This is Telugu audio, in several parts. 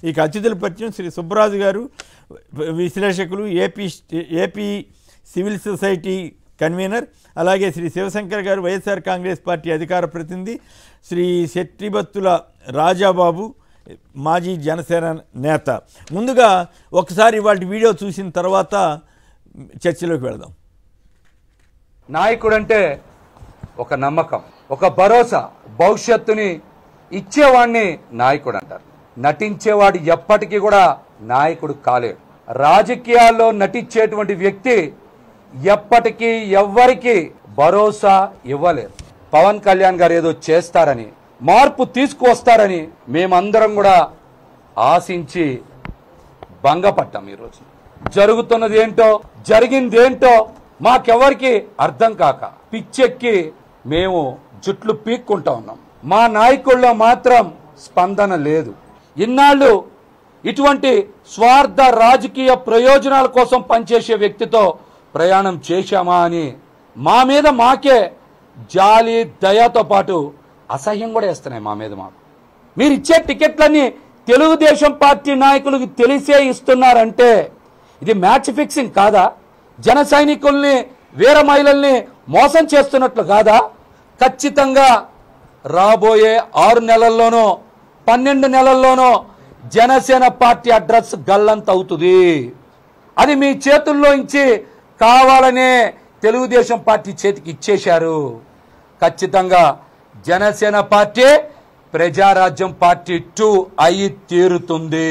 ఇక అతిథుల పరిచయం శ్రీ సుబ్బరాజు గారు విశ్లేషకులు AP AP civil society convener అలాగే శ్రీ శివశంకర్ గారు వైఎస్ఆర్ కాంగ్రెస్ పార్టీ అధికార ప్రతినిధి శ్రీ శెట్టిబత్తుల రాజాబాబు మాజీ జనసేన నేత ముందుగా ఒకసారి వాటి వీడియో చూసిన తర్వాత చర్చలోకి వెళదాం నాయకుడంటే ఒక నమ్మకం ఒక భరోసా భవిష్యత్తుని ఇచ్చేవాడిని నాయకుడు అంటారు నటించేవాడు ఎప్పటికీ కూడా నాయకుడు కాలేడు రాజకీయాల్లో నటించేటువంటి వ్యక్తి ఎప్పటికీ ఎవ్వరికి భరోసా ఇవ్వలేరు పవన్ కళ్యాణ్ గారు ఏదో చేస్తారని మార్పు తీసుకువస్తారని మేమందరం కూడా ఆశించి భంగపడ్డాం ఈరోజు జరుగుతున్నది ఏంటో జరిగింది ఏంటో మాకెవరికి అర్థం కాక పిచ్చెక్కి మేము జుట్లు పీక్కుంటా ఉన్నాం మా నాయకుల్లో మాత్రం స్పందన లేదు ఇన్నాళ్ళు ఇటువంటి స్వార్థ రాజకీయ ప్రయోజనాల కోసం పనిచేసే వ్యక్తితో ప్రయాణం చేశామా అని మా మీద మాకే జాలి దయతో పాటు అసహ్యం కూడా వేస్తున్నాయి మా మీద మాకు మీరు ఇచ్చే టికెట్లన్నీ తెలుగుదేశం పార్టీ నాయకులకు తెలిసే ఇస్తున్నారంటే ఇది మ్యాచ్ ఫిక్సింగ్ కాదా జన సైనికుల్ని వీర మహిళల్ని మోసం చేస్తున్నట్లు కాదా ఖచ్చితంగా రాబోయే ఆరు నెలల్లోనో పన్నెండు నెలల్లోనో జనసేన పార్టీ అడ్రస్ గల్లంత అవుతుంది అది మీ చేతుల్లో ఇచ్చి కావాలనే తెలుగుదేశం పార్టీ చేతికి ఇచ్చేశారు ఖచ్చితంగా Janasena party Prajarajyam party two అయి తీరుతుంది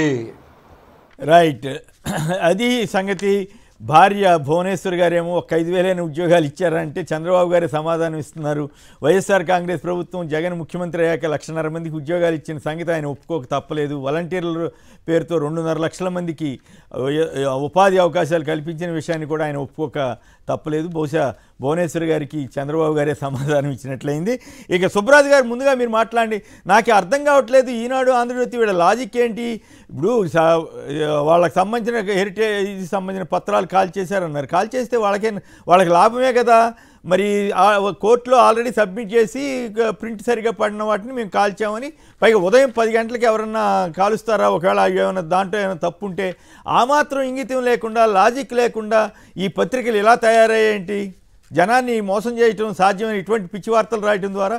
రైట్ అది సంగతి భార్య భువనేశ్వర్ గారేమో ఒక ఐదు వేలైన ఉద్యోగాలు ఇచ్చారంటే చంద్రబాబు గారే సమాధానం ఇస్తున్నారు వైఎస్ఆర్ కాంగ్రెస్ ప్రభుత్వం జగన్ ముఖ్యమంత్రి అయ్యాక లక్షన్నర మందికి ఉద్యోగాలు ఇచ్చిన సంగతి ఆయన ఒప్పుకోక తప్పలేదు వాలంటీర్ల పేరుతో రెండున్నర లక్షల మందికి ఆ, ఉపాధి అవకాశాలు కల్పించిన విషయాన్ని కూడా ఆయన ఒప్పుకోక తప్పలేదు బహుశా భువనేశ్వర్ గారికి చంద్రబాబు గారే సమాధానం ఇచ్చినట్లయింది ఇక సుబ్రాజ్ గారు ముందుగా మీరు మాట్లాడండి నాకు అర్థం కావట్లేదు ఈనాడు ఆంధ్రజ్యోతి వీళ్ళ లాజిక్ ఏంటి ఇప్పుడు సా- వాళ్ళకి సంబంధించిన హెరిటేజ్ సంబంధించిన పత్రాలు కాల్ చేశారన్నారు కాల్ చేస్తే వాళ్ళకే వాళ్ళకి లాభమే కదా మరి ఆ కోర్టులో ఆల్రెడీ సబ్మిట్ చేసి ఇక ప్రింట్ సరిగా పడిన వాటిని మేము కాల్చామని పైగా ఉదయం పది గంటలకు ఎవరన్నా కాలుస్తారా ఒకవేళ ఏమైనా దాంట్లో ఏమైనా తప్పు ఉంటే ఆ మాత్రం ఇంగితం లేకుండా లాజిక్ లేకుండా ఈ పత్రికలు ఎలా తయారయ్యేంటి జనాన్ని మోసం చేయటం సాధ్యమైన ఇటువంటి పిచ్చి వార్తలు రాయటం ద్వారా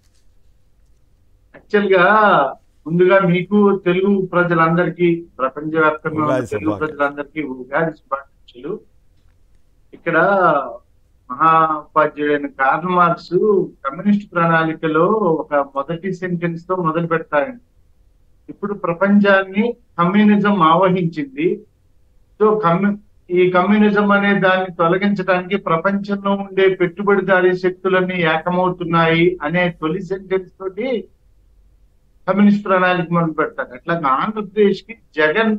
యాక్చువల్ గా ముందుగా మీకు తెలుగు ప్రజలందరికీ ప్రపంచవ్యాప్తంగా ఉన్న ఉగాది తెలుగు శుభాకాంక్షలు. ప్రజలందరికీ ఉగాది శుభాకాంక్షలు ఇక్కడ మహాోపాధ్యాయుడైన కార్ల్ మార్క్స్ కమ్యూనిస్ట్ ప్రణాళికలో ఒక మొదటి సెంటెన్స్ తో మొదలు పెడతారండి ఇప్పుడు ప్రపంచాన్ని కమ్యూనిజం ఆవహించింది సో కమ్యూ ఈ కమ్యూనిజం అనే దాన్ని తొలగించడానికి ప్రపంచంలో ఉండే పెట్టుబడిదారీ శక్తులన్నీ ఏకమవుతున్నాయి అనే తొలి సెంటెన్స్ తోటి కమ్యూనిస్ట్ ప్రణాళిక మొదలు పెడతారు అట్లా ఆంధ్రప్రదేశ్ కి జగన్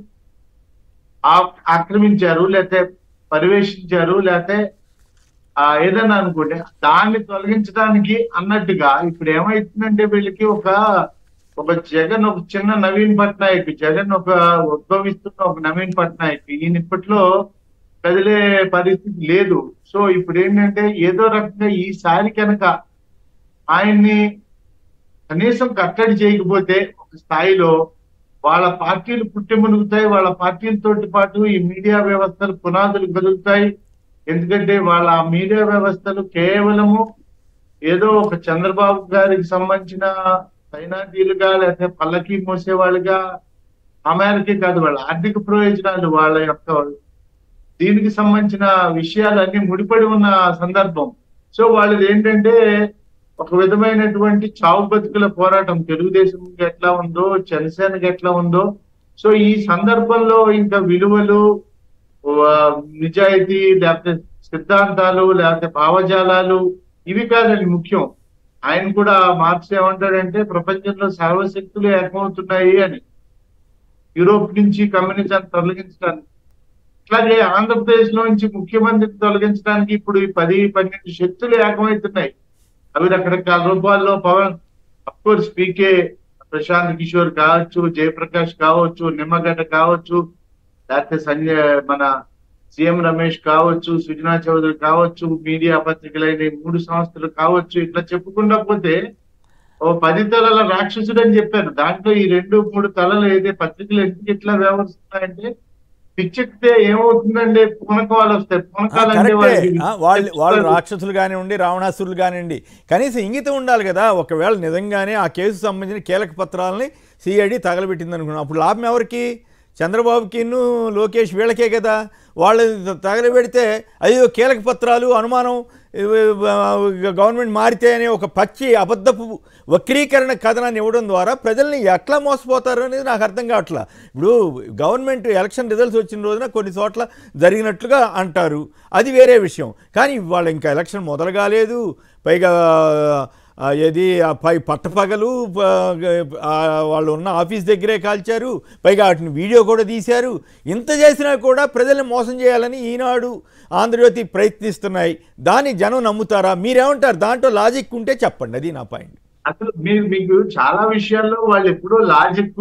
ఆ- ఆక్రమించారు లేకపోతే పరివేషించారు లేకపోతే ఆ ఏదైనా అనుకోండి దాన్ని తొలగించడానికి అన్నట్టుగా ఇప్పుడు ఏమైతుందంటే వీళ్ళకి ఒక ఒక జగన్ ఒక చిన్న నవీన్ పట్నాయక్ జగన్ ఒక ఉద్భవిస్తున్న ఒక నవీన్ పట్నాయక్ ఈయన ఇప్పట్లో కదిలే పరిస్థితి లేదు సో ఇప్పుడు ఏంటంటే ఏదో రకంగా ఈసారి కనుక ఆయన్ని కనీసం కట్టడి చేయకపోతే ఒక స్థాయిలో వాళ్ళ పార్టీలు పుట్టిమునుగుతాయి వాళ్ళ పార్టీలతోటి పాటు ఈ మీడియా వ్యవస్థలు పునాదులు కదులుతాయి ఎందుకంటే వాళ్ళ ఆ మీడియా వ్యవస్థలు కేవలము ఏదో ఒక చంద్రబాబు గారికి సంబంధించిన సైనాదీలుగా లేకపోతే పల్లకి మోసేవాళ్ళుగా ఆ మేరకే కాదు వాళ్ళ ఆర్థిక ప్రయోజనాలు వాళ్ళ యొక్క దీనికి సంబంధించిన విషయాలు అన్ని ముడిపడి ఉన్న సందర్భం సో వాళ్ళది ఏంటంటే ఒక విధమైనటువంటి చావు బతుకుల పోరాటం తెలుగుదేశం ఎట్లా ఉందో జనసేనకి ఎట్లా ఉందో సో ఈ సందర్భంలో ఇంకా విలువలు ఆ, నిజాయితీ లేకపోతే సిద్ధాంతాలు లేకపోతే భావజాలాలు ఇవి కాదండి ముఖ్యం ఆయన కూడా మార్క్స్ ఏమంటాడంటే ప్రపంచంలో సర్వశక్తులు ఏకమవుతున్నాయి అని యూరోప్ నుంచి కమ్యూనిజాన్ని తొలగించడానికి అట్లాగే ఆంధ్రప్రదేశ్ లో నుంచి ముఖ్యమంత్రిని తొలగించడానికి ఇప్పుడు ఈ పది పన్నెండు శక్తులు ఏకమవుతున్నాయి అవి రకరకాల రూపాల్లో పవన్ కోర్స్ పీకే ప్రశాంత్ కిషోర్ కావచ్చు జయప్రకాష్ కావచ్చు నిమ్మగడ్డ కావచ్చు లేకపోతే సంజయ్ మన సీఎం రమేష్ కావచ్చు సుజనా చౌదరి కావచ్చు మీడియా పత్రికలైన ఈ మూడు సంస్థలు కావచ్చు ఇట్లా చెప్పుకుండా పోతే ఓ పది తలల రాక్షసుడు అని చెప్పారు దాంట్లో ఈ రెండు మూడు తలలు ఏదే పత్రికలు ఎందుకు ఇట్లా వ్యవహరిస్తున్నాయంటే పిచ్చెక్కితే ఏమవుతుందండి పూనకాలు వస్తాయి ఆ, పూనకాలు అంటే కరెక్టే వాళ్ళకి ఆ, వాళ్ళు వాళ్ళు చెప్తారు. రాక్షసులు కానివ్వండి రావణాసురులు కానివ్వండి కనీసం ఇంగితం ఉండాలి కదా ఒకవేళ నిజంగానే ఆ కేసు సంబంధించిన కీలక పత్రాలని సిఐడి తగలబెట్టింది అనుకున్నాం అప్పుడు లాభం ఎవరికి చంద్రబాబుకిను లోకేష్ వీళ్ళకే కదా వాళ్ళు తగలబెడితే అయ్యో కీలక పత్రాలు అనుమానం ఇవి, ఆ, గవర్నమెంట్ మారితే అనే ఒక పచ్చి అబద్ధపు వక్రీకరణ కథనాన్ని ఇవ్వడం ద్వారా ప్రజల్ని ఎట్లా మోసపోతారు అనేది నాకు అర్థం కావట్లా ఇప్పుడు గవర్నమెంట్ ఎలక్షన్ రిజల్ట్స్ వచ్చిన రోజున కొన్ని చోట్ల జరిగినట్లుగా అంటారు అది వేరే విషయం కానీ వాళ్ళ ఇంకా ఎలక్షన్ మొదలు కాలేదు పైగా ఆ, ఏది ఆ పై పట్టపగలు ప- ఆ, వాళ్ళు ఉన్న ఆఫీస్ దగ్గరే కాల్చారు పైగా వాటిని వీడియో కూడా తీశారు ఇంత చేసినా కూడా ప్రజల్ని మోసం చేయాలని ఈనాడు ఆంధ్రజ్యోతి ప్రయత్నిస్తున్నాయి దాన్ని జనం నమ్ముతారా మీరేమంటారు దాంట్లో లాజిక్ ఉంటే చెప్పండి అది నా పాయింట్ అసలు మీరు మీకు చాలా విషయాల్లో వాళ్ళు ఎప్పుడూ లాజిక్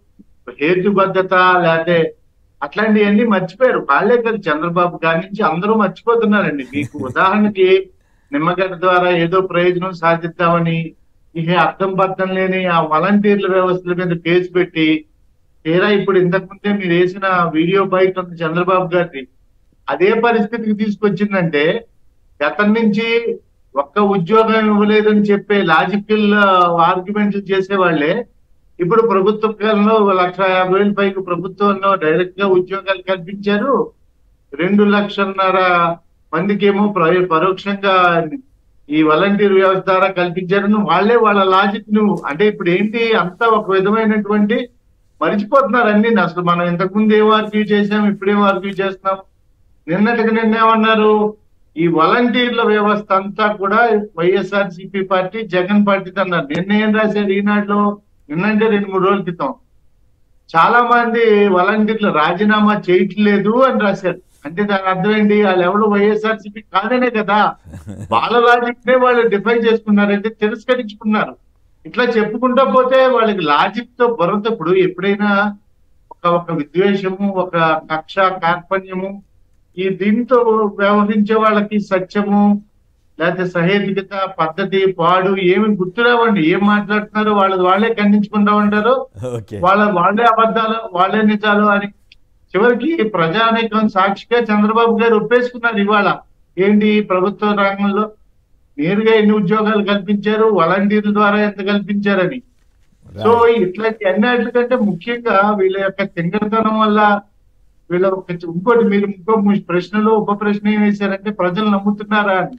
హేతుబద్ధత లేకపోతే అట్లాంటివన్నీ మర్చిపోయారు వాళ్ళే కదా చంద్రబాబు గారి నుంచి అందరూ మర్చిపోతున్నారండి మీకు ఉదాహరణకి నిమ్మగడ్డ ద్వారా ఏదో ప్రయోజనం సాధిద్దామని ఇక అర్థం పర్థం లేని ఆ వాలంటీర్ల వ్యవస్థల మీద కేసు పెట్టి తీరా ఇప్పుడు ఇంతకు ముందే మీరు వేసిన వీడియో బయట ఉంది చంద్రబాబు గారిది అదే పరిస్థితికి తీసుకొచ్చిందంటే గతం నుంచి ఒక్క ఉద్యోగం ఇవ్వలేదని చెప్పే లాజికల్ ఆర్గ్యుమెంట్లు చేసే వాళ్ళే ఇప్పుడు ప్రభుత్వ కాలంలో లక్ష యాభై వేల పైకి ప్రభుత్వంలో డైరెక్ట్ గా ఉద్యోగాలు కల్పించారు రెండు లక్షన్నర మందికి ఏమో ప్ర- పరోక్షంగా ఈ వాలంటీర్ వ్యవస్థ ద్వారా కల్పించారని వాళ్ళే వాళ్ళ లాజిక్ ను అంటే ఇప్పుడు ఏంటి అంతా ఒక విధమైనటువంటి మరిచిపోతున్నారు అన్ని అసలు మనం ఇంతకు ముందు ఏం ఆర్గ్యూ చేసాం ఇప్పుడేం ఆర్గ్యూ చేస్తున్నాం నిన్నటికి నిన్నేమన్నారు ఈ వాలంటీర్ల వ్యవస్థ అంతా కూడా YSR CP party Jagan party అన్నారు నిన్న ఏం రాశారు ఈనాడులో నిన్నంటే రెండు మూడు రోజుల క్రితం చాలా మంది వాలంటీర్లు రాజీనామా చేయట్లేదు అని రాశారు అంటే దాని అర్థం ఏంటి వాళ్ళు ఎవరు వైఎస్ఆర్ సిపి కాదనే కదా వాళ్ళ లాజిక్ నే వాళ్ళు డిఫైన్ చేసుకున్నారు అంటే తిరస్కరించుకున్నారు ఇట్లా చెప్పుకుంటా పోతే వాళ్ళకి లాజిక్ తో బుర్రతో ఇప్పుడు ఎప్పుడైనా ఒక ఒక విద్వేషము ఒక కక్ష కార్పణ్యము ఈ దీంతో వ్యవహరించే వాళ్ళకి సత్యము లేకపోతే సహేతుకత పద్ధతి పాడు ఏమి గుర్తురావండి ఏం మాట్లాడుతున్నారో వాళ్ళది వాళ్ళే ఖండించుకుంటా ఉంటారు ఓకే వాళ్ళ వాళ్ళే అబద్ధాలు వాళ్ళే నిజాలు అని చివరికి ప్రజానీకం సాక్షిగా చంద్రబాబు గారు ఒప్పేసుకున్నారు ఇవాళ ఏంటి ప్రభుత్వ రంగంలో నేరుగా ఎన్ని ఉద్యోగాలు కల్పించారు వాలంటీర్ల ద్వారా ఎంత కల్పించారని సో ఇట్లాంటి అన్నిటికంటే ముఖ్యంగా వీళ్ళ యొక్క తింగరతనం వల్ల వీళ్ళ ఒక ఇంకోటి మీరు ఇంకో ప్రశ్నలో ఉప ప్రశ్న ఏం వేశారంటే ప్రజలు నమ్ముతున్నారా అని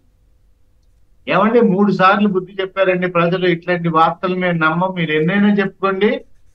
ఏమండి మూడు సార్లు బుద్ధి చెప్పారండి ప్రజలు ఇట్లాంటి వార్తలు మేము నమ్మం మీరు ఎన్నైనా చెప్పుకోండి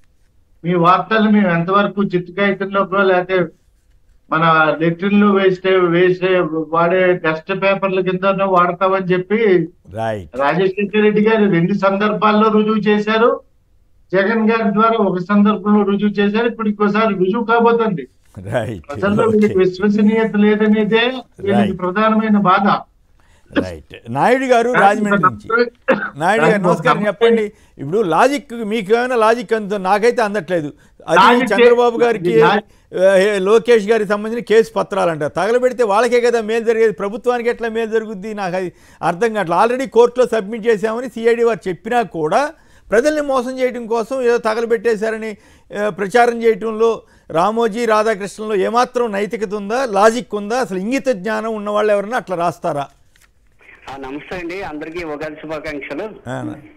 మీ వార్తలు మేము ఎంతవరకు చిత్తుకాయితంలోకో లేకపోతే మన లెట్రిన్ లో వేస్తే వేసే వాడే డస్ట్ పేపర్ల కింద వాడతామని చెప్పి రైట్ రాజశేఖర రెడ్డి గారు రెండు సందర్భాల్లో రుజువు చేశారు జగన్ గారి ద్వారా ఒక సందర్భంలో రుజువు చేశారు ఇప్పుడు ఇంకోసారి రుజువు కాబోతుంది రైట్ ప్రజల్లో వీళ్ళకి విశ్వసనీయత లేదనేదే వీళ్ళకి Right. ప్రధానమైన బాధ రైట్ నాయుడు గారు రాజమండ్రి నుంచి నాయుడు గారు నమస్కారం చెప్పండి ఇప్పుడు లాజిక్ మీకు ఏమైనా లాజిక్ అంత నాకైతే అందట్లేదు అది లాజిక్ చంద్రబాబు గారికి లాజిక్ ఆ, లోకేష్ గారికి సంబంధించిన కేసు పత్రాలు అంటారు తగలబెడితే వాళ్ళకే కదా మేలు జరిగేది ప్రభుత్వానికి ఎట్లా మేలు జరుగుద్ది నాకు అది అర్థం కావట్లేదు ఆల్రెడీ కోర్టులో సబ్మిట్ చేశామని సిఐడి వారు చెప్పినా కూడా ప్రజల్ని మోసం చేయడం కోసం ఏదో తగలబెట్టేశారని ఆ, ప్రచారం చేయటంలో రామోజీ రాధాకృష్ణన్లో ఏమాత్రం నైతికత ఉందా లాజిక్ ఉందా అసలు ఇంగిత జ్ఞానం ఉన్న వాళ్ళు ఎవరన్నా అట్లా రాస్తారా ఆ, నమస్తే అండి అందరికీ ఉగాది శుభాకాంక్షలు ఆ,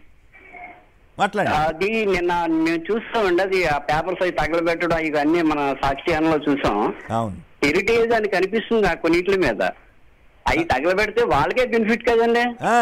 మాట్లాడండి అది నిన్న మేము చూస్తామండి అది ఆ పేపర్స్ అవి తగలబెట్టడం ఇవన్నీ మన సాక్షి ఛానల్లో చూసాం అవును హెరిటేజ్ అని కనిపిస్తుంది ఆ కొన్నిట్ల మీద అవి తగలబెడితే వాళ్ళకే బెనిఫిట్ కదండి ఆ,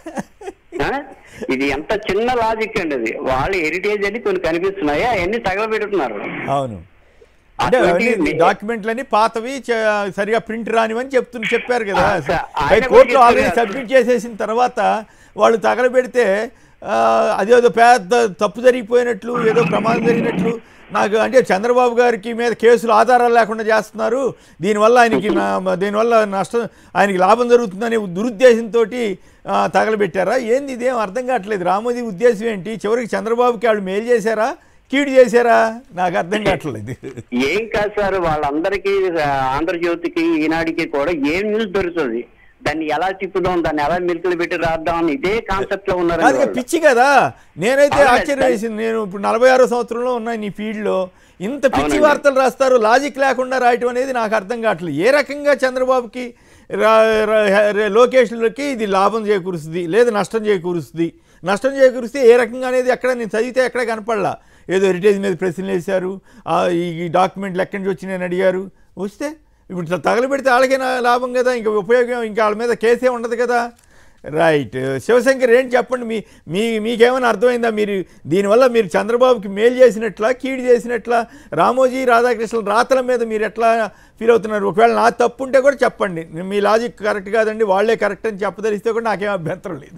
ఆ? ఇది ఎంత చిన్న లాజిక్ అండి అది వాళ్ళు హెరిటేజ్ అని కొన్ని కనిపిస్తున్నాయి అవన్నీ తగలబెడుతున్నారు అవును అంటే అటువంటి అవన్నీ మీ- డాక్యుమెంట్లన్నీ పాతవి చ- సరిగా ప్రింట్ రానివని చెప్తున్న చెప్పారు కదా ఆ, స- ఆయన పై కూడా కోర్టులో చెప్పారు ఆల్రెడీ కదా. సబ్మిట్ చేసేసిన తర్వాత వాళ్ళు తగలబెడితే ఆ, అదేదో పెద్ద తప్పు జరిగిపోయినట్లు ఏదో ప్రమాదం జరిగినట్లు నాకు అంటే చంద్రబాబు గారికి మీద కేసులు ఆధారాలు లేకుండా చేస్తున్నారు దీనివల్ల ఆయనకి నా- దీనివల్ల నష్టం ఆయనకి లాభం జరుగుతుందనే దురుద్దేశంతో తగలబెట్టారా ఏంది ఇదేం అర్థం కావట్లేదు రామోజీ ఉద్దేశం ఏంటి చివరికి చంద్రబాబుకి వాళ్ళు మేలు చేశారా కీడు చేశారా నాకు అర్థం కావట్లేదు ఏం కాదు సార్ వాళ్ళందరికీ ఆ, ఆంధ్రజ్యోతికి ఈనాడికి కూడా ఏం న్యూస్ దొరుకుతుంది దాన్ని ఎలా తిప్పుదాం దాన్ని ఎలా మిల్కులు పెట్టి రాద్దాం అని ఇదే కాన్సెప్ట్ లో ఉన్నారు కాదు పిచ్చి కదా నేనైతే అవునండి. ఆశ్చర్యం వేసింది నేను ఇప్పుడు నలభై ఆరో సంవత్సరంలో ఉన్నాను నీ ఫీల్డ్లో ఇంత పిచ్చి అవునండి. వార్తలు రాస్తారు లాజిక్ లేకుండా రాయటం అనేది నాకు అర్థం కావట్లేదు ఏ రకంగా చంద్రబాబుకి రా- రా- రా- లోకేష్లకి ఇది లాభం చేకూరుస్తుంది లేదా నష్టం చేకూరుస్తుంది నష్టం చేకూరిస్తే ఏ రకంగా అనేది ఎక్కడ నేను చదివితే ఎక్కడ కనపడలా ఏదో హెరిటేజ్ మీద ప్రశ్నలు వేశారు ఆ, ఈ డాక్యుమెంట్లు ఎక్కడి నుంచి వచ్చినాయని అడిగారు వస్తే ఇప్పుడు త- తగలబెడితే వాళ్ళకైనా లాభం కదా ఇంకా ఉపయోగం ఇంకా వాళ్ళ మీద కేసే ఉండదు కదా రైట్ శివశంకర్ ఏంటి చెప్పండి మీ మీ మీకేమైనా అర్థమైందా మీరు దీనివల్ల మీరు చంద్రబాబుకి మేలు చేసినట్లా కీడు చేసినట్లా రామోజీ రాధాకృష్ణ రాతల మీద మీరు ఎట్లా ఫీల్ అవుతున్నారు ఒకవేళ నా తప్పు ఉంటే కూడా చెప్పండి మీ లాజిక్ కరెక్ట్ కాదండి వాళ్ళే కరెక్ట్ అని చెప్పదలిస్తే కూడా నాకేం అభ్యంతరం లేదు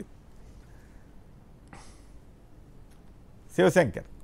శివశంకర్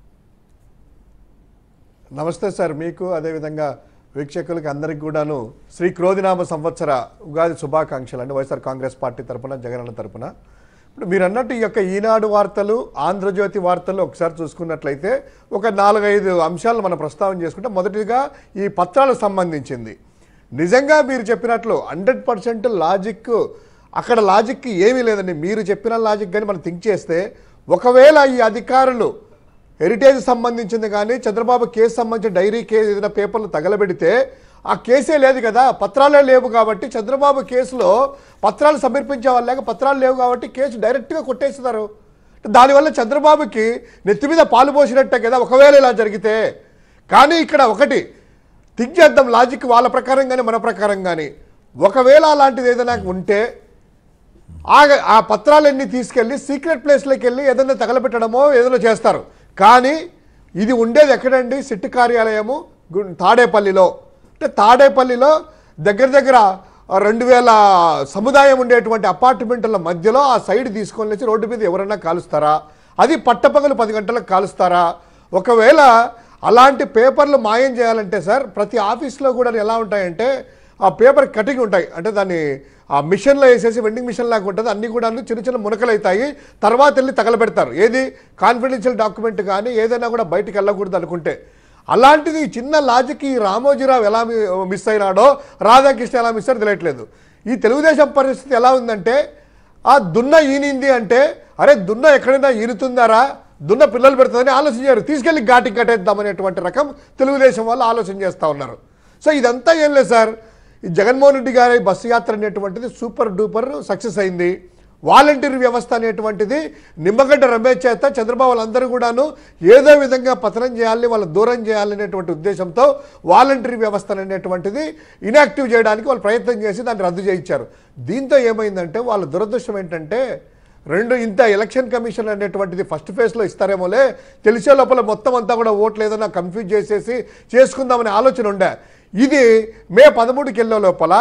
నమస్తే సార్ మీకు అదేవిధంగా వీక్షకులకి అందరికి కూడాను శ్రీ క్రోధినామ సంవత్సర ఉగాది శుభాకాంక్షలు అండి వైఎస్ఆర్ కాంగ్రెస్ పార్టీ తరపున జగనన్న తరపున ఇప్పుడు మీరు అన్నట్టు ఈ యొక్క ఈనాడు వార్తలు ఆంధ్రజ్యోతి వార్తలు ఒకసారి చూసుకున్నట్లయితే ఒక నాలుగైదు అంశాలను మనం ప్రస్తావన చేసుకుంటే మొదటిగా ఈ పత్రాలకు సంబంధించింది నిజంగా మీరు చెప్పినట్లు హండ్రెడ్ పర్సెంట్ లాజిక్ అక్కడ లాజిక్ ఏమీ లేదండి మీరు చెప్పిన లాజిక్ కానీ మనం థింక్ చేస్తే ఒకవేళ ఈ అధికారులు హెరిటేజ్ సంబంధించింది కానీ చంద్రబాబు కేసు సంబంధించిన డైరీ కేసు ఏదైనా పేపర్లు తగలబెడితే ఆ కేసే లేదు కదా పత్రాలే లేవు కాబట్టి చంద్రబాబు కేసులో పత్రాలు సమర్పించే వాళ్ళు లేక పత్రాలు లేవు కాబట్టి కేసు డైరెక్ట్గా కొట్టేస్తున్నారు దానివల్ల చంద్రబాబుకి నెత్తి మీద పాలు పోసినట్టే కదా ఒకవేళ ఇలా జరిగితే కానీ ఇక్కడ ఒకటి థింక్ చేద్దాం లాజిక్ వాళ్ళ ప్రకారం కానీ మన ప్రకారం కానీ ఒకవేళ అలాంటిది ఏదైనా ఉంటే ఆ ఆ పత్రాలన్నీ తీసుకెళ్ళి సీక్రెట్ ప్లేస్లోకి వెళ్ళి ఏదైనా తగలబెట్టడమో ఏదైనా చేస్తారు కానీ ఇది ఉండేది ఎక్కడండి సిట్టు కార్యాలయము గు- తాడేపల్లిలో అంటే తాడేపల్లిలో దగ్గర దగ్గర రెండు వేల సముదాయం ఉండేటువంటి అపార్ట్మెంట్ల మధ్యలో ఆ సైడ్ తీసుకొని వచ్చి రోడ్డు మీద ఎవరైనా కాలుస్తారా అది పట్టపగలు పది గంటలకు కాలుస్తారా ఒకవేళ అలాంటి పేపర్లు మాయం చేయాలంటే సార్ ప్రతి ఆఫీస్లో కూడా ఎలా ఉంటాయంటే ఆ పేపర్ కటింగ్ ఉంటాయి అంటే దాన్ని ఆ మిషన్లో వేసేసి వెండింగ్ మిషన్ లాగా ఉంటుంది అన్ని కూడా చిన్న చిన్న మునకలు అవుతాయి తర్వాత వెళ్ళి తగలబెడతారు ఏది కాన్ఫిడెన్షియల్ డాక్యుమెంట్ కానీ ఏదైనా కూడా బయటికి వెళ్ళకూడదు అనుకుంటే అలాంటిది ఈ చిన్న లాజిక్ ఈ రామోజీరావు ఎలా మి- మిస్ అయినాడో రాధాకృష్ణ ఎలా మిస్ అయ్యారో తెలియట్లేదు ఈ తెలుగుదేశం పరిస్థితి ఎలా ఉందంటే ఆ దున్న ఈనింది అంటే అరే దున్న ఎక్కడైనా ఈనుతుందారా దున్న పిల్లలు పెడుతుందని ఆలోచించారు తీసుకెళ్లి ఘాటికి కట్టేద్దామనేటువంటి రకం తెలుగుదేశం వాళ్ళు ఆలోచన చేస్తూ ఉన్నారు సో ఇదంతా ఏం లేదు సార్ ఈ జగన్మోహన్ రెడ్డి గారి బస్సు యాత్ర అనేటువంటిది సూపర్ డూపర్ సక్సెస్ అయింది వాలంటీర్ వ్యవస్థ అనేటువంటిది నిమ్మగడ్డ రమేష్ చేత చంద్రబాబు వాళ్ళందరూ కూడాను ఏదో విధంగా పతనం చేయాలి వాళ్ళ దూరం చేయాలనేటువంటి ఉద్దేశంతో వాలంటీర్ వ్యవస్థ అనేటువంటిది ఇనాక్టివ్ చేయడానికి వాళ్ళు ప్రయత్నం చేసి దాన్ని రద్దు చేయించారు దీంతో ఏమైందంటే వాళ్ళ దురదృష్టం ఏంటంటే రెండు ఇంత ఎలక్షన్ కమిషన్ అనేటువంటిది ఫస్ట్ ఫేజ్లో ఇస్తారేమోలే తెలిసే లోపల మొత్తం అంతా కూడా ఓట్లు ఏదైనా కన్ఫ్యూజ్ చేసేసి చేసుకుందామనే ఆలోచన ఉండే ఇది మే పదమూడుకి వెళ్ళే లోపల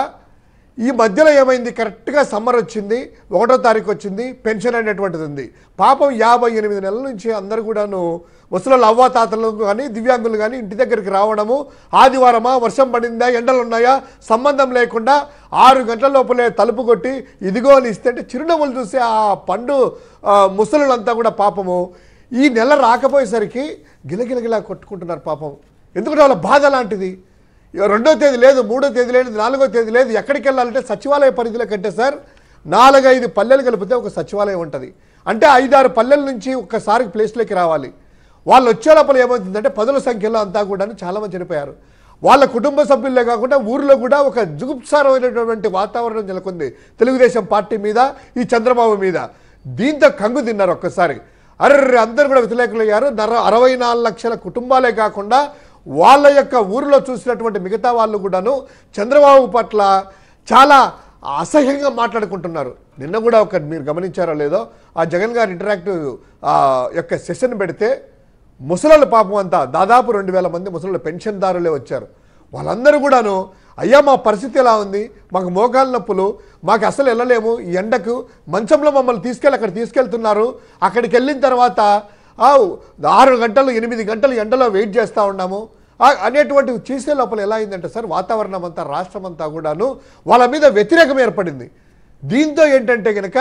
ఈ మధ్యలో ఏమైంది కరెక్ట్గా సమ్మర్ వచ్చింది ఒకటో తారీఖు వచ్చింది పెన్షన్ అనేటువంటిది ఉంది పాపం యాభై ఎనిమిది నెలల నుంచి అందరు కూడాను ముసలు అవ్వాతాతలు కానీ దివ్యాంగులు కానీ ఇంటి దగ్గరికి రావడము ఆదివారమా వర్షం పడిందా ఎండలు ఉన్నాయా సంబంధం లేకుండా ఆరు గంటల లోపలే తలుపు కొట్టి ఇదిగో అని ఇస్తే అంటే చిరునవ్వులు చూసి ఆ పండు ఆ, ముసలులంతా కూడా పాపము ఈ నెల రాకపోయేసరికి గిలగిలగిలా కొట్టుకుంటున్నారు పాపం ఎందుకంటే వాళ్ళ బాధ లాంటిది ఇక రెండో తేదీ లేదు మూడో తేదీ లేదు నాలుగో తేదీ లేదు ఎక్కడికి వెళ్ళాలంటే సచివాలయ పరిధిలో కంటే సార్ నాలుగైదు పల్లెలు కలిపితే ఒక సచివాలయం ఉంటుంది అంటే ఐదారు పల్లెల నుంచి ఒక్కసారి ప్లేస్లోకి రావాలి వాళ్ళు వచ్చే లోపల ఏమవుతుందంటే పదుల సంఖ్యలో అంతా కూడా చాలామంది చనిపోయారు వాళ్ళ కుటుంబ సభ్యులే కాకుండా ఊరిలో కూడా ఒక జుగుప్సారమైనటువంటి వాతావరణం నెలకొంది తెలుగుదేశం పార్టీ మీద ఈ చంద్రబాబు మీద దీంతో కంగు తిన్నారు ఒక్కసారి అర్రే అందరూ కూడా వ్యతిరేకులయ్యారు నర అరవై నాలుగు లక్షల కుటుంబాలే కాకుండా వాళ్ళ యొక్క ఊరిలో చూసినటువంటి మిగతా వాళ్ళు కూడాను చంద్రబాబు పట్ల చాలా అసహ్యంగా మాట్లాడుకుంటున్నారు నిన్న కూడా ఒక మీరు గమనించారో లేదో ఆ జగన్ గారి ఇంటరాక్టివ్ ఆ, యొక్క సెషన్ పెడితే ముసలోళ్ళ పాపం అంతా దాదాపు రెండు వేల మంది ముసలోళ్ళ పెన్షన్దారులే వచ్చారు వాళ్ళందరూ కూడాను అయ్యా మా పరిస్థితి ఎలా ఉంది మాకు మోకాలు నొప్పులు మాకు అసలు వెళ్ళలేము ఈ ఎండకు మంచంలో మమ్మల్ని తీసుకెళ్ళి అక్కడ తీసుకెళ్తున్నారు అక్కడికి వెళ్ళిన తర్వాత ఆ, ఆరు గంటలు ఎనిమిది గంటలు ఎండలో వెయిట్ చేస్తూ ఉన్నాము ఆ, అనేటువంటి చేసే లోపల ఎలా అయిందంటే సార్ వాతావరణం అంతా రాష్ట్రం అంతా కూడాను వాళ్ళ మీద వ్యతిరేకం ఏర్పడింది దీంతో ఏంటంటే కనుక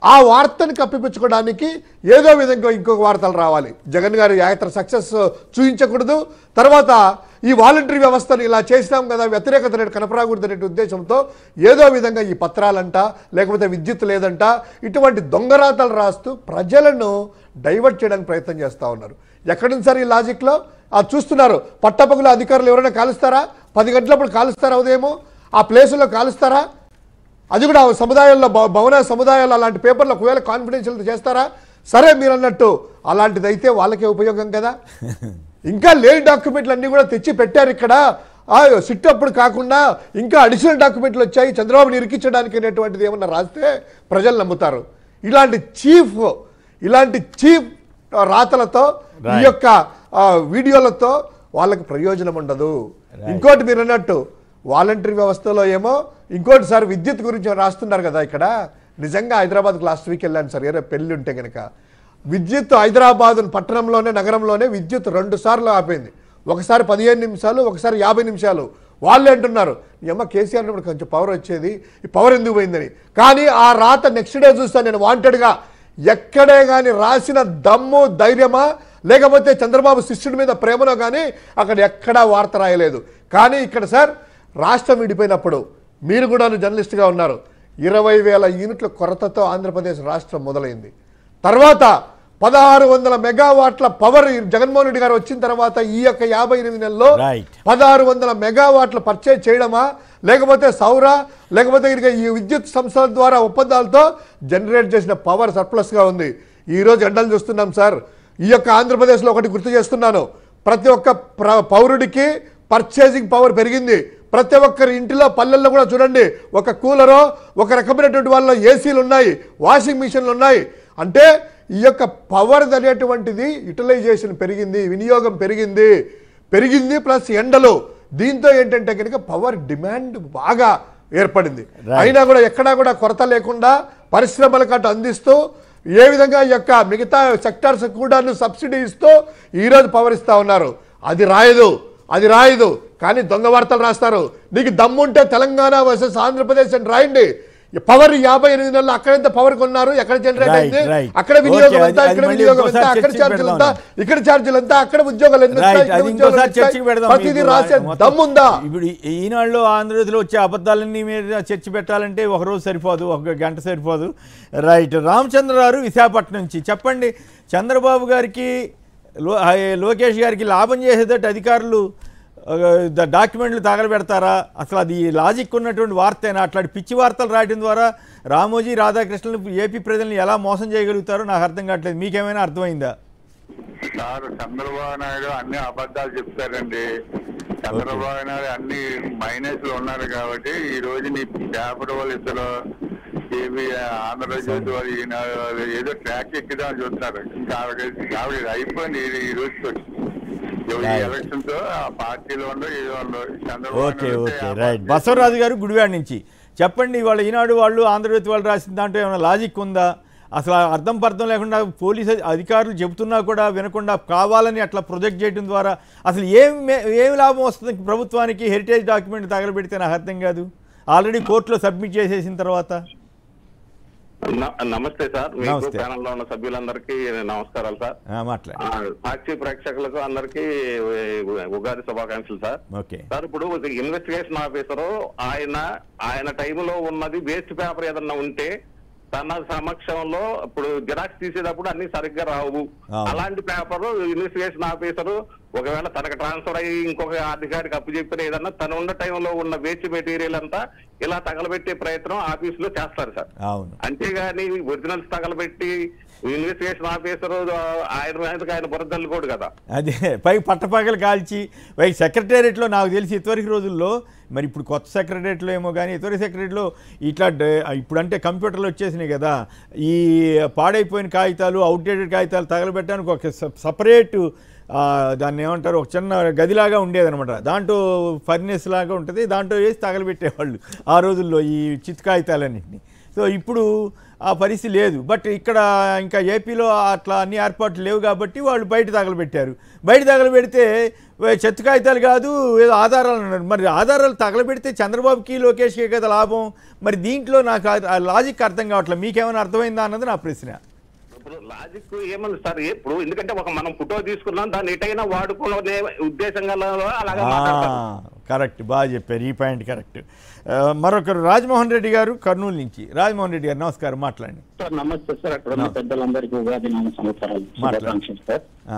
ఆ వార్తని కప్పిపుచ్చుకోవడానికి ఏదో విధంగా ఇంకొక వార్తలు రావాలి జగన్ గారి యాత్ర సక్సెస్ చూపించకూడదు తర్వాత ఈ వాలంటరీ వ్యవస్థను ఇలా చేసినాం కదా వ్యతిరేకత రేటు కనపరాకూడదు అనే ఉద్దేశంతో ఏదో విధంగా ఈ పత్రాలంట లేకపోతే విద్యుత్ లేదంట ఇటువంటి దొంగరాతలు రాస్తూ ప్రజలను డైవర్ట్ చేయడానికి ప్రయత్నం చేస్తూ ఉన్నారు ఎక్కడుంది సార్ ఈ లాజిక్లో అది చూస్తున్నారు పట్టపగుల అధికారులు ఎవరైనా కాలుస్తారా పది గంటలప్పుడు కాలుస్తారా ఉదయము ఆ ప్లేసుల్లో కాలుస్తారా అది కూడా సముదాయాల్లో భవ- భవన సముదాయాల్లో అలాంటి పేపర్లు ఒకవేళ కాన్ఫిడెన్షియల్ చేస్తారా సరే మీరు అన్నట్టు అలాంటిది అయితే వాళ్ళకే ఉపయోగం కదా ఇంకా లేని డాక్యుమెంట్లు అన్నీ కూడా తెచ్చి పెట్టారు ఇక్కడ ఆ, సిట్ అప్పుడు కాకుండా ఇంకా అడిషనల్ డాక్యుమెంట్లు వచ్చాయి చంద్రబాబుని ఇరికించడానికి అనేటువంటిది ఏమన్నా రాస్తే ప్రజలు నమ్ముతారు ఇలాంటి చీఫ్ ఇలాంటి చీఫ్ రాతలతో ఈ Right. యొక్క ఆ, వీడియోలతో వాళ్ళకి ప్రయోజనం ఉండదు ఇంకోటి మీరు అన్నట్టు వాలంటరీ వ్యవస్థలో ఏమో ఇంకోటి సార్ విద్యుత్ గురించి రాస్తున్నారు కదా ఇక్కడ నిజంగా హైదరాబాద్కి లాస్ట్ వీక్ వెళ్ళాను సార్ ఏదో పెళ్ళి ఉంటే కనుక విద్యుత్ హైదరాబాద్ పట్టణంలోనే నగరంలోనే విద్యుత్ రెండు సార్లు ఆపింది ఒకసారి పదిహేను నిమిషాలు ఒకసారి యాభై నిమిషాలు వాళ్ళే అంటున్నారు ఈ అమ్మ కేసీఆర్ ఉన్నప్పుడు కొంచెం పవర్ వచ్చేది ఈ పవర్ ఎందుకు పోయిందని కానీ ఆ రాత నెక్స్ట్ డే చూస్తాను నేను వాంటెడ్గా ఎక్కడే కానీ రాసిన దమ్ము ధైర్యమా లేకపోతే చంద్రబాబు శిష్యుడి మీద ప్రేమనో కానీ అక్కడ ఎక్కడా వార్త రాయలేదు కానీ ఇక్కడ సార్ రాష్ట్రం విడిపోయినప్పుడు మీరు కూడా జర్నలిస్ట్గా ఉన్నారు ఇరవై వేల యూనిట్ల కొరతతో ఆంధ్రప్రదేశ్ రాష్ట్రం మొదలైంది తర్వాత పదహారు వందల మెగావాట్ల పవర్ జగన్మోహన్ రెడ్డి గారు వచ్చిన తర్వాత ఈ యొక్క యాభై ఎనిమిది నెలల్లో Right. పదహారు వందల మెగావాట్ల పర్చేజ్ చేయడమా లేకపోతే సౌర లేకపోతే ఇక ఈ విద్యుత్ సంస్థల ద్వారా ఒప్పందాలతో జనరేట్ చేసిన పవర్ సర్ప్లస్గా ఉంది ఈ రోజు ఎండలు చూస్తున్నాం సార్ ఈ యొక్క ఆంధ్రప్రదేశ్లో ఒకటి గుర్తు చేస్తున్నాను ప్రతి ఒక్క ప్ర- పౌరుడికి పర్చేసింగ్ పవర్ పెరిగింది ప్రతి ఒక్కరి ఇంటిలో పల్లెల్లో కూడా చూడండి ఒక కూలరో ఒక రకమైనటువంటి వాళ్ళ ఏసీలు ఉన్నాయి వాషింగ్ మిషన్లు ఉన్నాయి అంటే ఈ యొక్క పవర్ అనేటువంటిది యూటిలైజేషన్ పెరిగింది వినియోగం పెరిగింది పెరిగింది ప్లస్ ఎండలు దీంతో ఏంటంటే కనుక పవర్ డిమాండ్ బాగా ఏర్పడింది అయినా కూడా ఎక్కడా కూడా కొరత లేకుండా పరిశ్రమలకు అటు అందిస్తూ ఏ విధంగా ఈ యొక్క మిగతా సెక్టార్స్ కూడా సబ్సిడీ ఇస్తూ ఈరోజు పవర్ ఇస్తా ఉన్నారు అది రాయదు అది రాయదు కానీ దొంగ వార్తలు రాస్తారు నీకు దమ్ముంటే తెలంగాణ వర్సెస్ ఆంధ్రప్రదేశ్ అని రాయండి ఈ పవర్ యాభై ఎనిమిది నెలలు అక్కడెంత పవర్ కొన్నారు ఎక్కడ జనరేట్ Right, అయింది right. అక్కడ వినియోగం Okay, ఎంత అది- ఇక్కడ అది మళ్ళీ వినియోగం ఎంత ఇంకోసారి అక్కడ చర్చకి ఛార్జీలు ఎంత పెడదాం. ఇక్కడ ఛార్జీలు ఎంత అక్కడ ఉద్యోగాలు ఎంత రైట్ ఇక్కడ అది ఉద్యోగాలు ఇంకోసారి ఎంత? చర్చకి పెడదాం ప్రతిదీ మీకు రాసే మొత్తం- దమ్ముందా ఇప్పుడు ఈ- ఈనాడులో ఆంధ్రప్రదేశ్లో వచ్చే అబద్ధాలన్నీ మీరు చర్చ పెట్టాలంటే ఒక రోజు సరిపోదు ఒక గంట సరిపోదు రైట్ రామచంద్రరావు విశాఖపట్నం నుంచి చెప్పండి చంద్రబాబు గారికి లో ఆ, లోకేష్ గారికి లాభం చేసేటట్టు అధికారులు ఆ, ద- డాక్యుమెంట్లు తగలబెడతారా అసలు అది లాజిక్ ఉన్నటువంటి వార్తేనా అట్లాంటి పిచ్చి వార్తలు రాయడం ద్వారా రామోజీ రాధాకృష్ణన్ ఏపీ ప్రజల్ని ఎలా మోసం చేయగలుగుతారో నాకు అర్థం కావట్లేదు మీకేమైనా అర్థమైందా సార్ చంద్రబాబు నాయుడు అన్ని అబద్ధాలు చెప్తారండి చంద్రబాబు నాయుడు అన్ని మైనస్ లో ఉన్నారు కాబట్టి ఈ రోజు నీ పేపర్ వాళ్ళు ఇద్దరు ఏవి ఆంధ్రజ్యోతి వాళ్ళు ఈనాడు వాళ్ళు ఏదో ట్రాక్ ఎక్కుదామని చూస్తున్నారు ఇంకా ఆవిడ ఆవిడ అయిపోయింది ఈ- ఈ రోజుతో ఈ Right. ఎలక్షన్ తో ఆ పార్టీలో ఉండో ఏదో ఉండో Chandrababu okay Naidu okay okay అయితే రైట్ ఆ బసవరాజు గారు గుడివాడ నుంచి చెప్పండి వాళ్ళ ఈనాడు వాళ్ళు ఆంధ్రజ్యోతి వాళ్ళు రాసిన దాంట్లో ఏమైనా లాజిక్ ఉందా అసలు ఆ అర్థం పర్థం లేకుండా పోలీసు అధికారులు చెబుతున్నా కూడా వినకుండా కావాలని అట్లా ప్రొజెక్ట్ చేయడం ద్వారా అసలు ఏం మే- ఏం లాభం వస్తుంది ప్రభుత్వానికి హెరిటేజ్ డాక్యుమెంట్ తగలబెడితే నాకు అర్థం కాదు ఆల్రెడీ కోర్టులో సబ్మిట్ చేసేసిన తర్వాత న- నమస్తే సార్ మీకు నమస్తే. ప్యానల్ లో ఉన్న సభ్యులందరికీ నమస్కారాలు సార్ ఆ, మాట్లాడు ఆ, సాక్షి ప్రేక్షకులకు అందరికీ ఉ- ఉగాది శుభాకాంక్షలు సార్ ఓకే సార్ ఇప్పుడు ఒక ఇన్వెస్టిగేషన్ ఆఫీసరు ఆయన ఆయన టైంలో ఉన్నది వేస్ట్ పేపర్ ఏదన్నా ఉంటే తన సమక్షంలో ఇప్పుడు జిరాక్స్ తీసేటప్పుడు అన్ని సరిగ్గా రావు అవును. అలాంటి పేపర్ ఇన్వెస్టిగేషన్ ఆఫీసరు ఒకవేళ తనకు ట్రాన్స్ఫర్ అయ్యి ఇంకొక అధికారికి అప్పు చెప్పిన ఏదన్నా తను ఉన్న టైంలో ఉన్న వేస్ట్ మెటీరియల్ అంతా ఇలా తగలబెట్టే ప్రయత్నం ఆఫీస్ లో చేస్తారు సార్ అవును అంతేగాని ఒరిజినల్స్ తగలబెట్టి ఇన్వెస్టిగేషన్ ఆఫీసర్ ఆయన మీదకి ఆయన బురదల్లుకోడు కదా అదే పై పట్టపగలు కాల్చి పై సెక్రటేరియట్లో నాకు తెలిసి ఇదివరకు రోజుల్లో మరి ఇప్పుడు కొత్త సెక్రటేరియట్లో ఏమో కానీ ఇతర సెక్రటరీలో ఇట్లా డ- ఇప్పుడంటే కంప్యూటర్లు వచ్చేసినాయి కదా ఈ పాడైపోయిన కాగితాలు అవుట్డేటెడ్ కాగితాలు తగలబెట్టడానికి ఒక స- సపరేట్ ఆ, దాన్ని ఏమంటారు ఒక చిన్న గదిలాగా ఉండేదన్నమాట దాంట్లో ఫర్నేస్ లాగా ఉంటుంది దాంట్లో వేసి తగలబెట్టేవాళ్ళు ఆ రోజుల్లో ఈ చిత్ కాగితాలన్నింటినీ సో ఇప్పుడు ఆ పరిస్థితి లేదు బట్ ఇక్కడ ఇంకా ఏపీలో అట్లా అన్ని ఏర్పాట్లు లేవు కాబట్టి వాళ్ళు బయట తగలబెట్టారు బయట తగలబెడితే వే- చెత్త కాగితాలు కాదు ఏదో ఆధారాలు అన్నారు మరి ఆధారాలు తగలబెడితే చంద్రబాబుకి లోకేష్కి కదా లాభం మరి దీంట్లో నాకు ఆ- ఆ లాజిక్ అర్థం కావట్లేదు మీకేమైనా అర్థమైందా అన్నది నా ప్రశ్న ఇప్పుడు లాజిక్ ఏమన్నా సార్ ఇప్పుడు ఎందుకంటే ఒక మనం ఫోటో తీసుకున్నాం దాన్ని ఎటైనా వాడుకునే ఉద్దేశంగా అలాగా మాట్లాడతారు కరెక్ట్ బాగా చెప్పారు ఈ పాయింట్ కరెక్ట్ ఆ, మరొకరు రాజమోహన్ రెడ్డి గారు కర్నూలు నుంచి రాజమోహన్ రెడ్డి గారు నమస్కారం మాట్లాడండి సార్ నమస్తే సార్ అక్కడ ఉన్న పెద్దలందరికీ ఉగాది నామ సంవత్సరాలు మాట్లాడు. శుభాకాంక్షలు సార్ ఆ,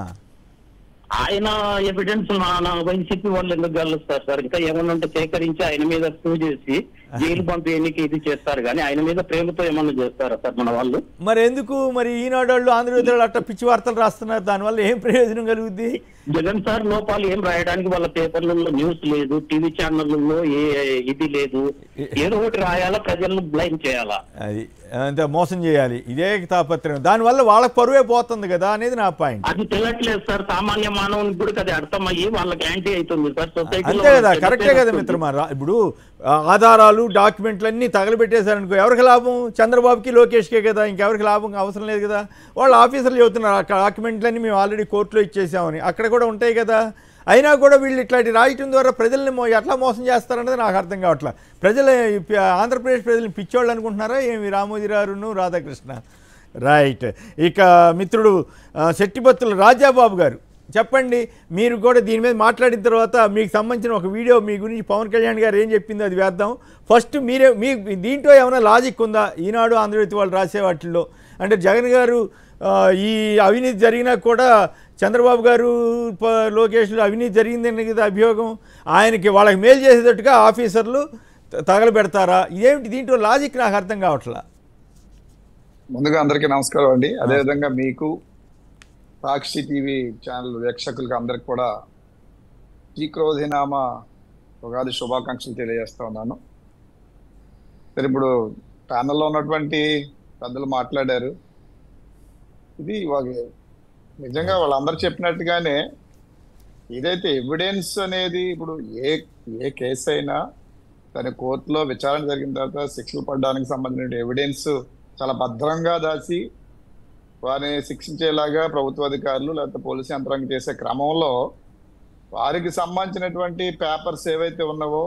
ఆయన ఎవిడెన్స్ నా వైసీపీ వాళ్ళు ఎందుకు గెలుస్తారు సార్ ఇంకా ఏమన్నా ఉంటే సేకరించి ఆయన మీద ప్రూవ్ చేసి జైలు పంపేయడానికి ఇది చేస్తారు కానీ ఆయన మీద ప్రేమతో ఏమన్నా చేస్తారా సార్ మన వాళ్ళు మరి ఎందుకు మరి ఈనాడు వాళ్ళు ఆంధ్రజ్యోతి వాళ్ళు అట్లా పిచ్చి వార్తలు రాస్తున్నారు దానివల్ల ఏం ప్రయోజనం కలుగుద్ది జగన్ సార్ లోపాలు ఏం రాయడానికి వాళ్ళ పేపర్లలో న్యూస్ లేదు టీవీ ఛానళ్ళలో ఏ ఇది లేదు ఏదో ఒకటి రాయాలా ప్రజలను బ్లైండ్ చేయాలా అది అంత మోసం చేయాలి ఇదే తాపత్రయం దానివల్ల వాళ్ళకి పరువే పోతుంది కదా అనేది నా పాయింట్ అది తెలియట్లేదు సార్ సామాన్య మానవునికి కూడా అది అర్థమయ్యి వాళ్ళకి యాంటీ అవుతుంది సార్ సొసైటీలో అంతే కదా వాళ్ళకి కరెక్టే కదా వస్తుంది. మిత్రమా రా- ఇప్పుడు ఆ, ఆధారాలు డాక్యుమెంట్లు అన్నీ తగలబెట్టేశారనుకో ఎవరికి లాభం చంద్రబాబుకి లోకేష్కే కదా ఇంకెవరికి లాభం అవసరం లేదు కదా వాళ్ళు ఆఫీసర్లు చెబుతున్నారు ఆ డాక్యుమెంట్లన్నీ మేము ఆల్రెడీ కోర్టులో ఇచ్చేసామని అక్కడ కూడా ఉంటాయి కదా అయినా కూడా వీళ్ళు ఇట్లాంటి రాయటం ద్వారా ప్రజల్ని మో- ఎట్లా మోసం చేస్తారన్నది నాకు అర్థం కావట్లా ప్రజలు ఈ పి- ఆంధ్రప్రదేశ్ ప్రజల్ని పిచ్చోళ్ళు అనుకుంటున్నారా ఏమి రామోజీరావును రాధాకృష్ణ రైట్ ఇక మిత్రుడు ఆ, శెట్టిబత్తుల రాజాబాబు గారు చెప్పండి మీరు కూడా దీని మీద మాట్లాడిన తర్వాత మీకు సంబంధించిన ఒక వీడియో మీ గురించి పవన్ కళ్యాణ్ గారు ఏం చెప్పిందో అది వేద్దాం ఫస్ట్ మీరే మీ దీంట్లో ఏమైనా లాజిక్ ఉందా ఈనాడు ఆంధ్రజ్యోతి వాళ్ళు రాసే వాటిల్లో అంటే జగన్ గారు ఆ, ఈ అవినీతి జరిగినా కూడా చంద్రబాబు గారు ప- లోకేష్లు అవినీతి జరిగిందని కదా అభియోగం ఆయనకి వాళ్ళకి మేలు చేసేటట్టుగా ఆఫీసర్లు త- తగలబెడతారా ఇదేమిటి దీంట్లో లాజిక్ నాకు అర్థం కావట్లా ముందుగా అందరికీ నమస్కారం అండి అదేవిధంగా మీకు సాక్షి టీవీ ఛానల్ వీక్షకులకు అందరికి కూడా శ్రీక్రోధినామ ఉగాది శుభాకాంక్షలు తెలియజేస్తా ఉన్నాను సరే ఇప్పుడు ప్యానల్లో ఉన్నటువంటి పెద్దలు మాట్లాడారు ఇది ఒక- నిజంగా వాళ్ళందరూ చెప్పినట్టుగానే ఏదైతే ఎవిడెన్స్ అనేది ఇప్పుడు ఏ ఏ కేసు అయినా దాని కోర్టులో విచారణ జరిగిన తర్వాత శిక్షలు పడడానికి సంబంధించిన ఎవిడెన్స్ చాలా భద్రంగా దాచి వారిని శిక్షించేలాగా ప్రభుత్వ అధికారులు లేకపోతే పోలీసు యంత్రాంగం చేసే క్రమంలో వారికి సంబంధించినటువంటి పేపర్స్ ఏవైతే ఉన్నావో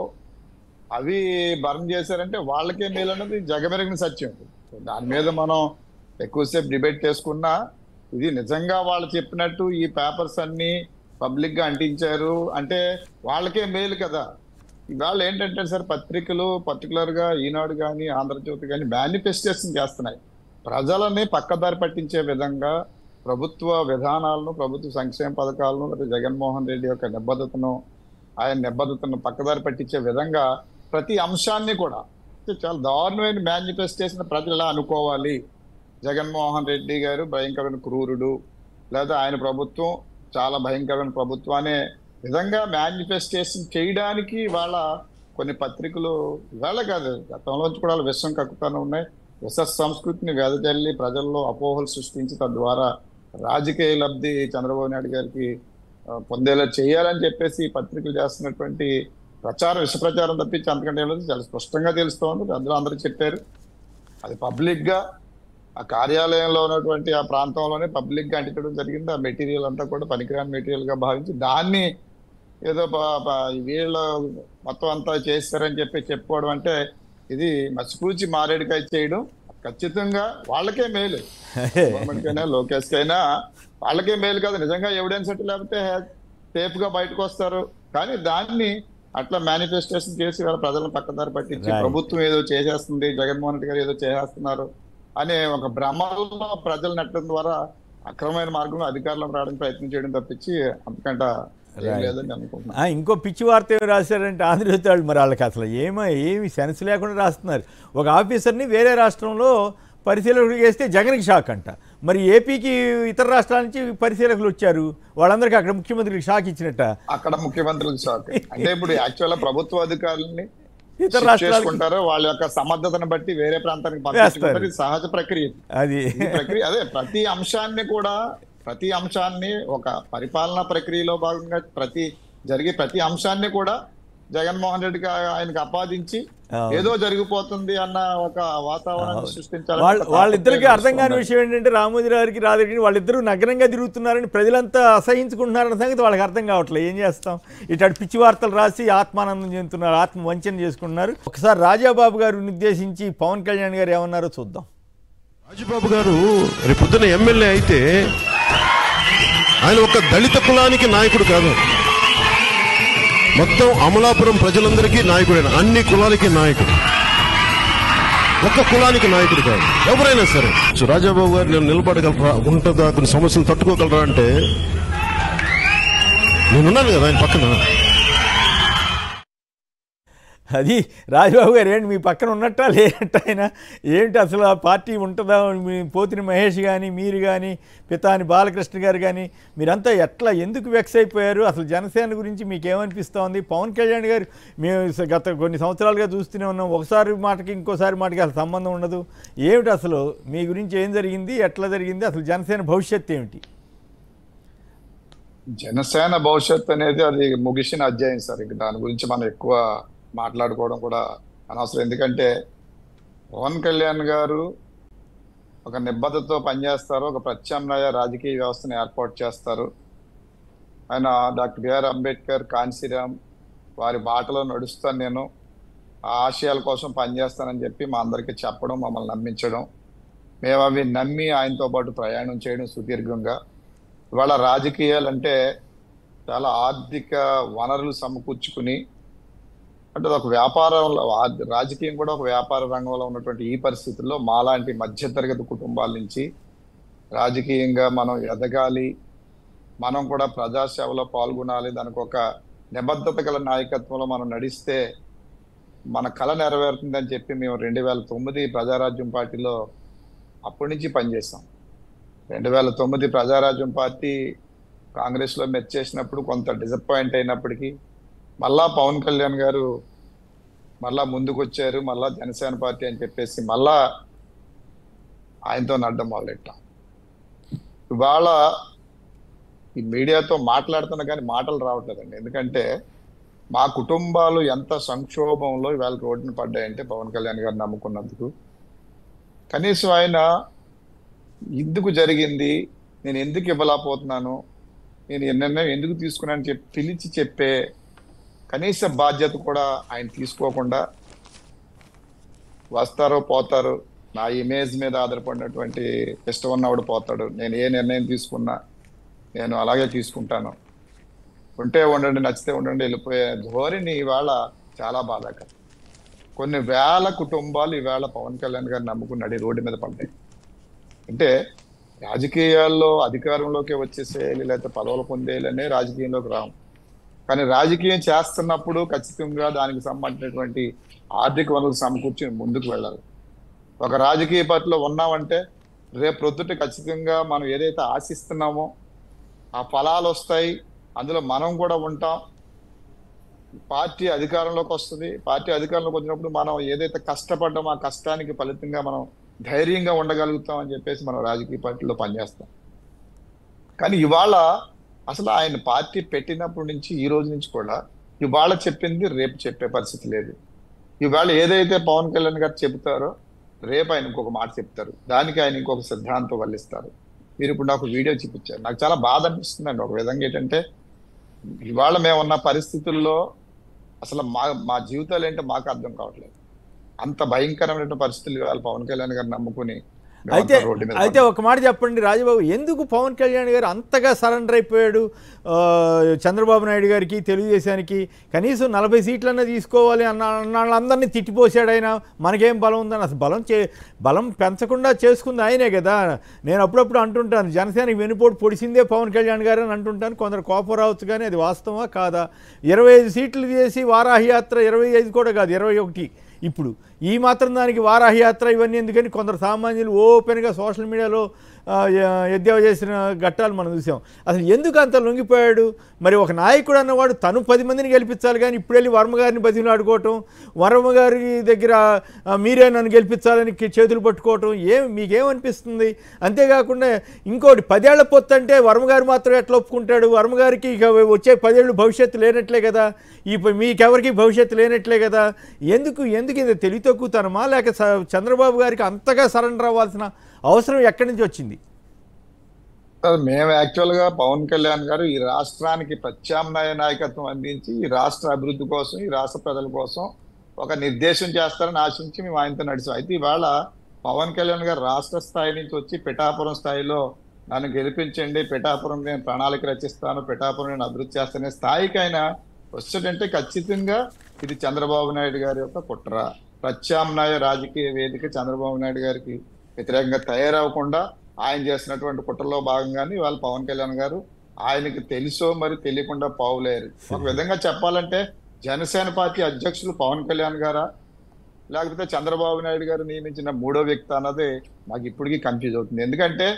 అవి బర్న్ చేశారంటే వాళ్ళకే మేలు అన్నది జగమెరిగిన సత్యం దాని మీద మనం ఎక్కువసేపు డిబేట్ చేసుకున్నా ఇది నిజంగా వాళ్ళు చెప్పినట్టు ఈ పేపర్స్ అన్ని పబ్లిక్ గా అంటించారు అంటే వాళ్ళకే మేలు కదా ఇవాళ ఏంటంటే సార్ పత్రికలు పర్టికులర్ గా ఈనాడు కానీ ఆంధ్రజ్యోతి కానీ మేనిఫెస్టేషన్ చేస్తున్నాయి ప్రజలని పక్కదారి పట్టించే విధంగా ప్రభుత్వ విధానాలను ప్రభుత్వ సంక్షేమ పథకాలను లేదా జగన్మోహన్ రెడ్డి యొక్క నిబద్ధతను ఆయన నిబద్ధతను పక్కదారి పట్టించే విధంగా ప్రతి అంశాన్ని కూడా అంటే చాలా దారుణమైన మేనిఫెస్టేషన్ ప్రజలు ఎలా అనుకోవాలి జగన్మోహన్ రెడ్డి గారు భయంకరమైన క్రూరుడు లేదా ఆయన ప్రభుత్వం చాలా భయంకరమైన ప్రభుత్వం అనే విధంగా మేనిఫెస్టేషన్ చేయడానికి వాళ్ళ కొన్ని పత్రికలు ఇవాళ కాదు గతంలోంచి కూడా వాళ్ళ విషం కక్కుతానే ఉన్నాయి విష సంస్కృతిని వెదజల్లి ప్రజల్లో అపోహలు సృష్టించి తద్వారా రాజకీయ లబ్ధి చంద్రబాబు నాయుడు గారికి ఆ, పొందేలా చేయాలని చెప్పేసి ఈ పత్రికలు చేస్తున్నటువంటి ప్రచారం విష ప్రచారం తప్పించి అంతకంటే ఏం లేదు. చాలా స్పష్టంగా తెలుస్తోంది అందులో అందరూ చెప్పారు అది పబ్లిక్ గా ఆ కార్యాలయంలో ఉన్నటువంటి ఆ ప్రాంతంలోనే పబ్లిక్ గా అంటించడం జరిగింది ఆ మెటీరియల్ అంతా కూడా పనికిరాని మెటీరియల్ గా భావించి దాన్ని ఏదో ప- ప- వీళ్ళు మొత్తం అంతా చేస్తారని చెప్పి చెప్పుకోవడం అంటే ఇది మసిపూచి మారేడుకాయ చేయడం ఖచ్చితంగా వాళ్ళకే మేలు గవర్నమెంట్ కైనా లోకేష్ కైనా వాళ్ళకే మేలు కాదు నిజంగా ఎవిడెన్స్ అంటే లేకపోతే సేఫ్ గా బయటకు వస్తారు కానీ దాన్ని అట్లా మేనిఫెస్టేషన్ చేసి వాళ్ళ ప్రజలను పక్కదారి పట్టించి Right. ప్రభుత్వం ఏదో చేసేస్తుంది జగన్మోహన్ రెడ్డి గారు ఏదో చేసేస్తున్నారు అనే ఒక భ్రమలో ప్రజలు నెట్టడం ద్వారా అక్రమమైన మార్గంలో అధికారంలో రావడానికి ప్రయత్నం చేయడం తప్పించి అంతకంట ఏం Right. లేదని అనుకుంటున్నాను ఆ, ఇంకో పిచ్చి వార్త ఏమి రాశారంటే ఆంధ్రజ్యోతి వాళ్ళు మరి వాళ్ళకి అసలు ఏమో ఏమి సెన్స్ లేకుండా రాస్తున్నారు ఒక ఆఫీసర్ని వేరే రాష్ట్రంలో పరిశీలకులు చేస్తే జగన్కి షాక్ అంట మరి ఏపీకి ఇతర రాష్ట్రాల నుంచి పరిశీలకులు వచ్చారు వాళ్ళందరికీ అక్కడ ముఖ్యమంత్రికి షాక్ ఇచ్చినట్ట అక్కడ ముఖ్యమంత్రులకు షాక్ అంటే ఇప్పుడు యాక్చువల్ ప్రభుత్వ అధికారులని ఇతర shift రాష్ట్రాలకి చేసుకుంటారు వాళ్ళ యొక్క సమర్థతను బట్టి వేరే ప్రాంతానికి వేస్తారు. పంపించుకుంటారు ఇది సహజ ప్రక్రియ అది ఈ ప్రక్రియ అదే ప్రతి అంశాన్ని కూడా ప్రతి అంశాన్ని ఒక పరిపాలనా ప్రక్రియలో భాగంగా ప్రతి జరిగే ప్రతి అంశాన్ని కూడా జగన్మోహన్ రెడ్డికి ఆ- ఆయనకి ఆపాదించి అవును. ఏదో జరిగిపోతుంది అన్న ఒక వాతావరణాన్ని సృష్టించాలని వాళ్ళ ఒక వాళ్ళిద్దరికి తాపత్రయం అర్థం కాని వస్తుంది. విషయం ఏంటంటే రామోజీరావుకి రాధరెడ్డిని వాళ్ళిద్దరూ నగ్నంగా తిరుగుతున్నారని ప్రజలంతా అసహించుకుంటున్నారన్న సంగతి వాళ్ళకి అర్థం కావట్లేదు ఏం చేస్తాం ఇటు పిచ్చి వార్తలు రాసి ఆత్మానందం చెందుతున్నారు ఆత్మ వంచన చేసుకుంటున్నారు ఒకసారి రాజాబాబు గారిని ఉద్దేశించి పవన్ కళ్యాణ్ గారు ఏమన్నారో చూద్దాం రాజబాబు గారు రేపు పొద్దున ఎమ్మెల్యే అయితే ఆయన ఒక దళిత కులానికి నాయకుడు కాదు మొత్తం అమలాపురం ప్రజలందరికీ నాయకుడైన అన్ని కులాలకి నాయకుడు ఒక్క కులానికి నాయకుడు కాదు ఎవరైనా సరే సో రాజాబాబు గారు నేను నిలబడగలరా ఉంటుందా కొన్ని సమస్యలు తట్టుకోగలరా అంటే నేనున్నాను కదా ఆయన పక్కన అది రాజబాబు గారు ఏంటి మీ పక్కన ఉన్నట్టా లేనట్ట ఆయన ఏంటి అసలు ఆ పార్టీ ఉంటుందా మీ పోతిని మహేష్ కానీ మీరు కానీ పితాని బాలకృష్ణ గారు కానీ మీరంతా ఎట్లా ఎందుకు వెక్స్ అయిపోయారు అసలు జనసేన గురించి మీకు ఏమనిపిస్తోంది పవన్ కళ్యాణ్ గారు మేము స- గత కొన్ని సంవత్సరాలుగా చూస్తూనే ఉన్నాం ఒకసారి మాటకి ఇంకోసారి మాటకి అసలు సంబంధం ఉండదు ఏమిటి అసలు మీ గురించి ఏం జరిగింది ఎట్లా జరిగింది అసలు జనసేన భవిష్యత్తు ఏమిటి జనసేన భవిష్యత్ అనేది అది ముగిసిన అధ్యాయం సార్ ఇంక దాని గురించి మనం ఎక్కువ మాట్లాడుకోవడం కూడా అనవసరం ఎందుకంటే పవన్ కళ్యాణ్ గారు ఒక నిబద్ధతతో పనిచేస్తారు ఒక ప్రత్యామ్నాయ రాజకీయ వ్యవస్థను ఏర్పాటు చేస్తారు ఆయన డాక్టర్ బిఆర్ అంబేద్కర్ కాన్సీరామ్ వారి బాటలో నడుస్తాను నేను ఆ ఆశయాల కోసం పనిచేస్తానని చెప్పి మా అందరికీ చెప్పడం మమ్మల్ని నమ్మించడం మేము అవి నమ్మి ఆయనతో పాటు ప్రయాణం చేయడం సుదీర్ఘంగా ఇవాళ రాజకీయాలు అంటే చాలా ఆర్థిక వనరులు సమకూర్చుకుని అంటే అది ఒక వ్యాపారంలో ఆ- రాజకీయం కూడా ఒక వ్యాపార రంగంలో ఉన్నటువంటి ఈ పరిస్థితుల్లో మాలాంటి మధ్యతరగతి కుటుంబాల నుంచి రాజకీయంగా మనం ఎదగాలి మనం కూడా ప్రజాసేవలో పాల్గొనాలి దానికి ఒక నిబద్ధత గల నాయకత్వంలో మనం నడిస్తే మన కళ నెరవేరుతుందని చెప్పి మేము రెండు వేల తొమ్మిది ప్రజారాజ్యం పార్టీలో అప్పటి నుంచి పనిచేస్తాం రెండు వేల తొమ్మిది ప్రజారాజ్యం పార్టీ కాంగ్రెస్లో మెచ్చేసినప్పుడు కొంత డిసప్పాయింట్ అయినప్పటికీ మళ్ళా పవన్ కళ్యాణ్ గారు మళ్ళా ముందుకు వచ్చారు మళ్ళా జనసేన పార్టీ అని చెప్పేసి మళ్ళా ఆయనతో నడ్డం మొదలెట్టాం ఇవాళ ఈ మీడియాతో మాట్లాడుతున్నా కానీ మాటలు రావట్లేదండి ఎందుకంటే మా కుటుంబాలు ఎంత సంక్షోభంలో ఇవాళ రోడ్డున పడ్డాయంటే పవన్ కళ్యాణ్ గారు నమ్ముకున్నందుకు కనీసం ఆయన ఎందుకు జరిగింది నేను ఎందుకు ఇవ్వలేకపోతున్నాను నేను ఈ నిర్ణయం ఎందుకు తీసుకున్నాను చెప్పి పిలిచి చెప్పే కనీస బాధ్యత కూడా ఆయన తీసుకోకుండా వస్తారో పోతారు నా ఇమేజ్ మీద ఆధారపడినటువంటి ఇష్టం ఉన్నవాడు పోతాడు నేను ఏ నిర్ణయం తీసుకున్నా నేను అలాగే తీసుకుంటాను ఉంటే ఉండండి నచ్చితే ఉండండి వెళ్ళిపోయే ధోరణి ఇవాళ చాలా బాధాకరం కొన్ని వేల కుటుంబాలు ఈవేళ పవన్ కళ్యాణ్ గారు నమ్ముకుని నడి రోడ్డు మీద పడ్డాయి అంటే రాజకీయాల్లో అధికారంలోకి వచ్చేసేయాలి లేకపోతే పదవులు పొందేయాలనే రాజకీయంలోకి రాము కానీ రాజకీయం చేస్తున్నప్పుడు ఖచ్చితంగా దానికి సంబంధించినటువంటి ఆర్థిక వనరులు సమకూర్చి ముందుకు వెళ్ళాలి ఒక రాజకీయ పార్టీలో ఉన్నామంటే రేపు ప్రొద్దుట ఖచ్చితంగా మనం ఏదైతే ఆశిస్తున్నామో ఆ ఫలాలు వస్తాయి అందులో మనం కూడా ఉంటాం పార్టీ అధికారంలోకి వస్తుంది పార్టీ అధికారంలోకి వచ్చినప్పుడు మనం ఏదైతే కష్టపడ్డామో ఆ కష్టానికి ఫలితంగా మనం ధైర్యంగా ఉండగలుగుతాం అని చెప్పేసి మనం రాజకీయ పార్టీలో పనిచేస్తాం కానీ ఇవాళ అసలు ఆయన పార్టీ పెట్టినప్పటి నుంచి ఈ రోజు నుంచి కూడా ఇవాళ చెప్పింది రేపు చెప్పే పరిస్థితి లేదు ఇవాళ ఏదైతే పవన్ కళ్యాణ్ గారు చెబుతారో రేపు ఆయన ఇంకొక మాట చెప్తారు దానికి ఆయన ఇంకొక సిద్ధాంతం వల్లిస్తారు మీరు ఇప్పుడు నాకు వీడియో చూపించారు నాకు చాలా బాధ అనిపిస్తుందండి ఒక విధంగా ఏంటంటే ఇవాళ మేము ఉన్న పరిస్థితుల్లో అసలు మా మా జీవితాలు ఏంటో మాకు అర్థం కావట్లేదు అంత భయంకరమైన పరిస్థితులు ఇవాళ పవన్ కళ్యాణ్ గారు నమ్ముకుని మేమంతా అయితే రోడ్డు మీద అయితే ఒక మాట చెప్పండి రాజబాబు ఎందుకు పవన్ కళ్యాణ్ గారు అంతగా సరెండర్ అయిపోయాడు ఆ, చంద్రబాబు నాయుడు గారికి తెలుగుదేశానికి కనీసం నలభై సీట్లన్నా తీసుకోవాలి అన్న అన్న వాళ్ళందరినీ తిట్టిపోసాడు ఆయన మనకేం బలం ఉందని అసలు బలం చే బలం పెంచకుండా చేసుకుంది ఆయనే కదా నేను అప్పుడప్పుడు అంటుంటాను జనసేనకి వెనుపోటు పొడిసిందే పవన్ కళ్యాణ్ గారు అని అంటుంటాను కొందరు కోపం రావచ్చు కానీ అది వాస్తవమా కాదా ఇరవై ఐదు సీట్లు చేసి వారాహి యాత్ర ఇరవై ఐదు కూడా కాదు ఇరవై ఒకటి ఇప్పుడు ఈ మాత్రం దానికి వారాహి యాత్ర ఇవన్నీ ఎందుకని కొందరు సామాన్యులు ఓపెన్గా సోషల్ మీడియాలో ఆ, ఎ- ఎద్దేవా చేసిన ఘట్టాలు మనం చూసాం అసలు ఎందుకు అంత లొంగిపోయాడు మరి ఒక నాయకుడు అన్నవాడు తను పది మందిని గెలిపించాలి కానీ ఇప్పుడు వెళ్ళి వర్మ గారిని బతిమలు ఆడుకోవటం వర్మ గారి దగ్గర ఆ, మీరే నన్ను గెలిపించాలని కి- చేతులు పట్టుకోవటం ఏం మీకేమనిపిస్తుంది అంతేకాకుండా ఇంకోటి పదేళ్ల పొత్తు అంటే వర్మ గారు మాత్రం ఎట్లా ఒప్పుకుంటాడు వర్మ గారికి ఇక వచ్చే పదేళ్ళు భవిష్యత్తు లేనట్లే కదా ఈ ప- మీకెవరికి భవిష్యత్తు లేనట్లే కదా ఎందుకు ఎందుకు ఇది తెలివి తక్కువతనమా లేక స- చంద్రబాబు గారికి అంతగా సరెండర్ అవ్వాల్సిన అవసరం ఎక్కడి నుంచి వచ్చింది సార్, మేము యాక్చువల్ గా పవన్ కళ్యాణ్ గారు ఈ రాష్ట్రానికి ప్రత్యామ్నాయ నాయకత్వం అందించి ఈ రాష్ట్ర అభివృద్ధి కోసం ఈ రాష్ట్ర ప్రజల కోసం ఒక నిర్దేశం చేస్తారని ఆశించి మేము ఆయనతో నడిచాం అయితే ఇవాళ పవన్ కళ్యాణ్ గారు రాష్ట్ర స్థాయి నుంచి వచ్చి పిఠాపురం స్థాయిలో నన్ను గెలిపించండి పిఠాపురం నేను ప్రణాళిక రచిస్తాను పిఠాపురం నేను అభివృద్ధి చేస్తానే స్థాయికి ఆయన వచ్చాడంటే ఖచ్చితంగా ఇది చంద్రబాబు నాయుడు గారి యొక్క కుట్ర ప్రత్యామ్నాయ రాజకీయ వేదిక చంద్రబాబు నాయుడు గారికి వ్యతిరేకంగా తయారవ్వకుండా ఆయన చేసినటువంటి కుట్రలో భాగంగానే ఇవాళ పవన్ కళ్యాణ్ గారు ఆయనకి తెలుసో మరి తెలియకుండా పావులేరు ఒక విధంగా చెప్పాలంటే జనసేన పార్టీ అధ్యక్షులు పవన్ కళ్యాణ్ గారా లేకపోతే చంద్రబాబు నాయుడు గారు నియమించిన మూడో వ్యక్తి అన్నది నాకు ఇప్పటికీ కన్ఫ్యూజ్ అవుతుంది ఎందుకంటే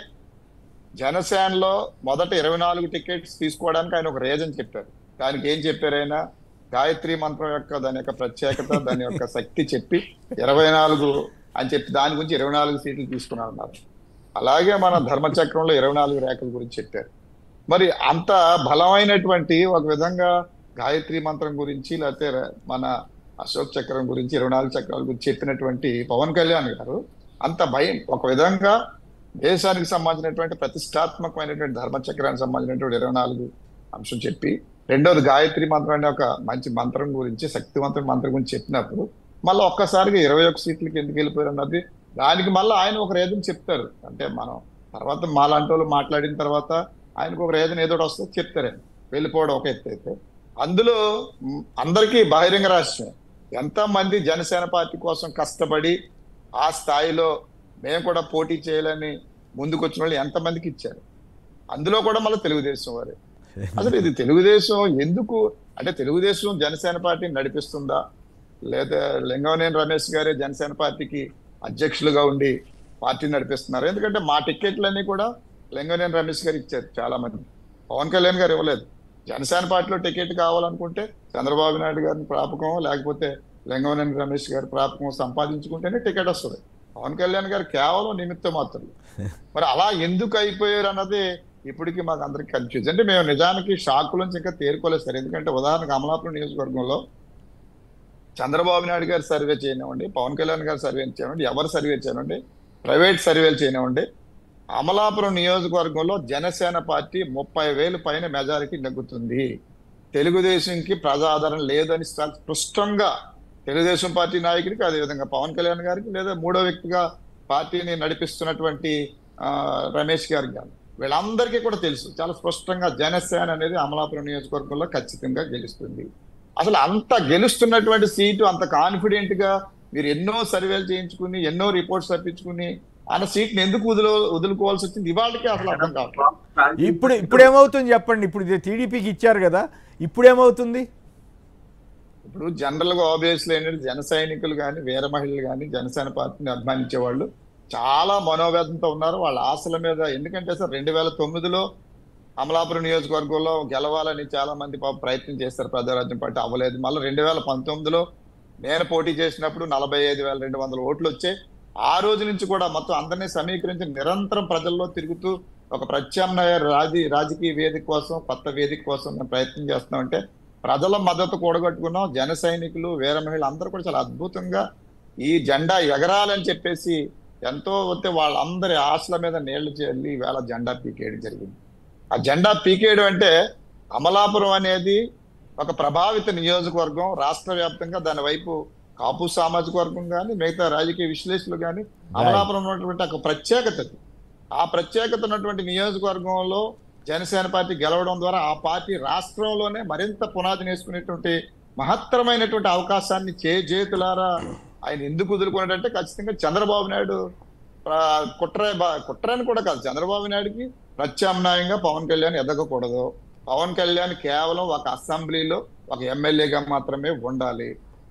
జనసేనలో మొదట ఇరవై నాలుగు టికెట్స్ తీసుకోవడానికి ఆయన ఒక రీజన్ చెప్పారు దానికి ఏం చెప్పారు ఆయన గాయత్రి మంత్రం యొక్క దాని యొక్క ప్రత్యేకత దాని యొక్క శక్తి చెప్పి ఇరవై నాలుగు అని చెప్పి దాని గురించి ఇరవై నాలుగు సీట్లు తీసుకున్నారు అన్నారు అలాగే మన ధర్మచక్రంలో ఇరవై నాలుగు రేఖల గురించి చెప్పారు మరి అంత బలమైనటువంటి ఒక విధంగా గాయత్రి మంత్రం గురించి లేకపోతే ర- మన అశోక్ చక్రం గురించి ఇరవై నాలుగు చక్రాల గురించి చెప్పినటువంటి పవన్ కళ్యాణ్ గారు అంత భయం ఒక విధంగా దేశానికి సంబంధించినటువంటి ప్రతిష్టాత్మకమైనటువంటి ధర్మచక్రానికి సంబంధించినటువంటి ఇరవై నాలుగు అంశం చెప్పి రెండోది గాయత్రి మంత్రం అనే ఒక మంచి మంత్రం గురించి శక్తివంతమైన మంత్రం గురించి చెప్పినప్పుడు మళ్ళీ ఒక్కసారిగా ఇరవై ఒక్క సీట్లకి ఎందుకు వెళ్ళిపోయారు అన్నది దానికి మళ్ళీ ఆయన ఒక రీజన్ చెప్తారు అంటే మనం తర్వాత మాలాంటి వాళ్ళు మాట్లాడిన తర్వాత ఆయనకు ఒక రీజన్ ఏదో ఒకటి వస్తే చెప్తారు వెళ్ళిపోవడం ఒక ఎత్తు అయితే అందులో మ్, అందరికీ బహిరంగ రాష్ట్రం ఎంత మంది జనసేన పార్టీ కోసం కష్టపడి ఆ స్థాయిలో మేము కూడా పోటీ చేయాలని ముందుకు వచ్చిన వాళ్ళు ఎంతమందికి ఇచ్చారు అందులో కూడా మళ్ళీ తెలుగుదేశం వారే అసలు ఇది తెలుగుదేశం ఎందుకు అంటే తెలుగుదేశం జనసేన పార్టీని నడిపిస్తుందా లేదా లింగవనేని రమేష్ గారే జనసేన పార్టీకి అధ్యక్షులుగా ఉండి పార్టీని నడిపిస్తున్నారు ఎందుకంటే మా టికెట్లన్నీ కూడా లింగవనేని రమేష్ గారు ఇచ్చారు చాలా మంది పవన్ కళ్యాణ్ గారు ఇవ్వలేదు జనసేన పార్టీలో టికెట్ కావాలనుకుంటే చంద్రబాబు నాయుడు గారిని ప్రాపకం లేకపోతే లింగవనేని రమేష్ గారి ప్రాపకం సంపాదించుకుంటేనే టికెట్ వస్తుంది పవన్ కళ్యాణ్ గారు కేవలం నిమిత్తం మాత్రం మరి అలా ఎందుకు అయిపోయారు అన్నది ఇప్పటికీ మాకు అందరికి కన్ఫ్యూజ్ అంటే మేము నిజానికి షాక్ నుంచి ఇంకా తేరుకోలేదు సార్ ఎందుకంటే ఉదాహరణకు అమలాపురం నియోజకవర్గంలో చంద్రబాబు నాయుడు గారు సర్వే చేయనివ్వండి పవన్ కళ్యాణ్ గారు సర్వే చేయనివ్వండి ఎవరు సర్వే చేయనివ్వండి ప్రైవేట్ సర్వేలు చేయనివ్వండి అమలాపురం నియోజకవర్గంలో జనసేన పార్టీ ముప్పై వేలు పైన మెజారిటీ నెగ్గుతుంది తెలుగుదేశంకి ప్రజాదరణ లేదని స్ప- స్పష్టంగా తెలుగుదేశం పార్టీ నాయకుడికి అదేవిధంగా పవన్ కళ్యాణ్ గారికి లేదా మూడో వ్యక్తిగా పార్టీని నడిపిస్తున్నటువంటి ఆ, రమేష్ గారికి కానీ వీళ్ళందరికీ కూడా తెలుసు చాలా స్పష్టంగా జనసేన అనేది అమలాపురం నియోజకవర్గంలో ఖచ్చితంగా గెలుస్తుంది అసలు అంత గెలుస్తున్నటువంటి సీటు అంత కాన్ఫిడెంట్ గా మీరు ఎన్నో సర్వేలు చేయించుకుని ఎన్నో రిపోర్ట్స్ తప్పించుకుని ఆయన సీట్ని ఎందుకు వదులు వదులుకోవాల్సి వచ్చింది ఇవాళకి అసలు అర్థం కావట్లేదు ఇప్పుడు ఇప్పుడు ఏమవుతుంది చెప్పండి ఇప్పుడు ఇది టీడీపీకి ఇచ్చారు కదా ఇప్పుడు ఏమవుతుంది ఇప్పుడు జనరల్ గా ఆబ్వియస్లీ ఏంటంటే జన సైనికులు కానీ వీర మహిళలు కానీ జనసేన పార్టీని అభిమానించే వాళ్ళు చాలా మనోవేదంతో ఉన్నారు వాళ్ళ ఆశల మీద ఎందుకంటే సార్ రెండు వేల తొమ్మిదిలో అమలాపురం నియోజకవర్గంలో గెలవాలని చాలా మంది పాపం ప్రయత్నం చేస్తారు ప్రజారాజ్యం పార్టీ అవ్వలేదు మళ్ళీ రెండు వేల పంతొమ్మిదిలో నేను పోటీ చేసినప్పుడు నలభై ఐదు వేల రెండు వందల ఓట్లు వచ్చాయి ఆ రోజు నుంచి కూడా మొత్తం అందరినీ సమీకరించి నిరంతరం ప్రజల్లో తిరుగుతూ ఒక ప్రత్యామ్నాయ రాజీ రాజకీయ వేదిక కోసం కొత్త వేదిక కోసం మేము ప్రయత్నం చేస్తున్నామంటే ప్రజల మద్దతు కూడగట్టుకున్నాం జన సైనికులు వీర మహిళలు అందరూ కూడా చాలా అద్భుతంగా ఈ జెండా ఎగరాలని చెప్పేసి ఎంతో వస్తే వాళ్ళందరి ఆశల మీద నీళ్లు చెల్లి వేళ జెండా పీకేయడం జరిగింది ఆ జెండా పీకేయడం అంటే అమలాపురం అనేది ఒక ప్రభావిత నియోజకవర్గం రాష్ట్ర వ్యాప్తంగా దాని వైపు కాపు సామాజిక వర్గం కానీ మిగతా రాజకీయ విశ్లేషకులు కానీ అమలాపురం ఉన్నటువంటి ఒక ప్రత్యేకత అది. ఆ ప్రత్యేకత ఉన్నటువంటి నియోజకవర్గంలో జనసేన పార్టీ గెలవడం ద్వారా ఆ పార్టీ రాష్ట్రంలోనే మరింత పునాది నేసుకునేటువంటి మహత్తరమైనటువంటి అవకాశాన్ని చే చేతులారా ఆయన ఎందుకు వదులుకున్నాడంటే ఖచ్చితంగా చంద్రబాబు నాయుడు ఆ, కుట్ర బా- కుట్ర అని కూడా కాదు చంద్రబాబు నాయుడుకి ప్రత్యామ్నాయంగా పవన్ కళ్యాణ్ ఎదగకూడదు పవన్ కళ్యాణ్ కేవలం ఒక అసెంబ్లీలో ఒక ఎమ్మెల్యేగా మాత్రమే ఉండాలి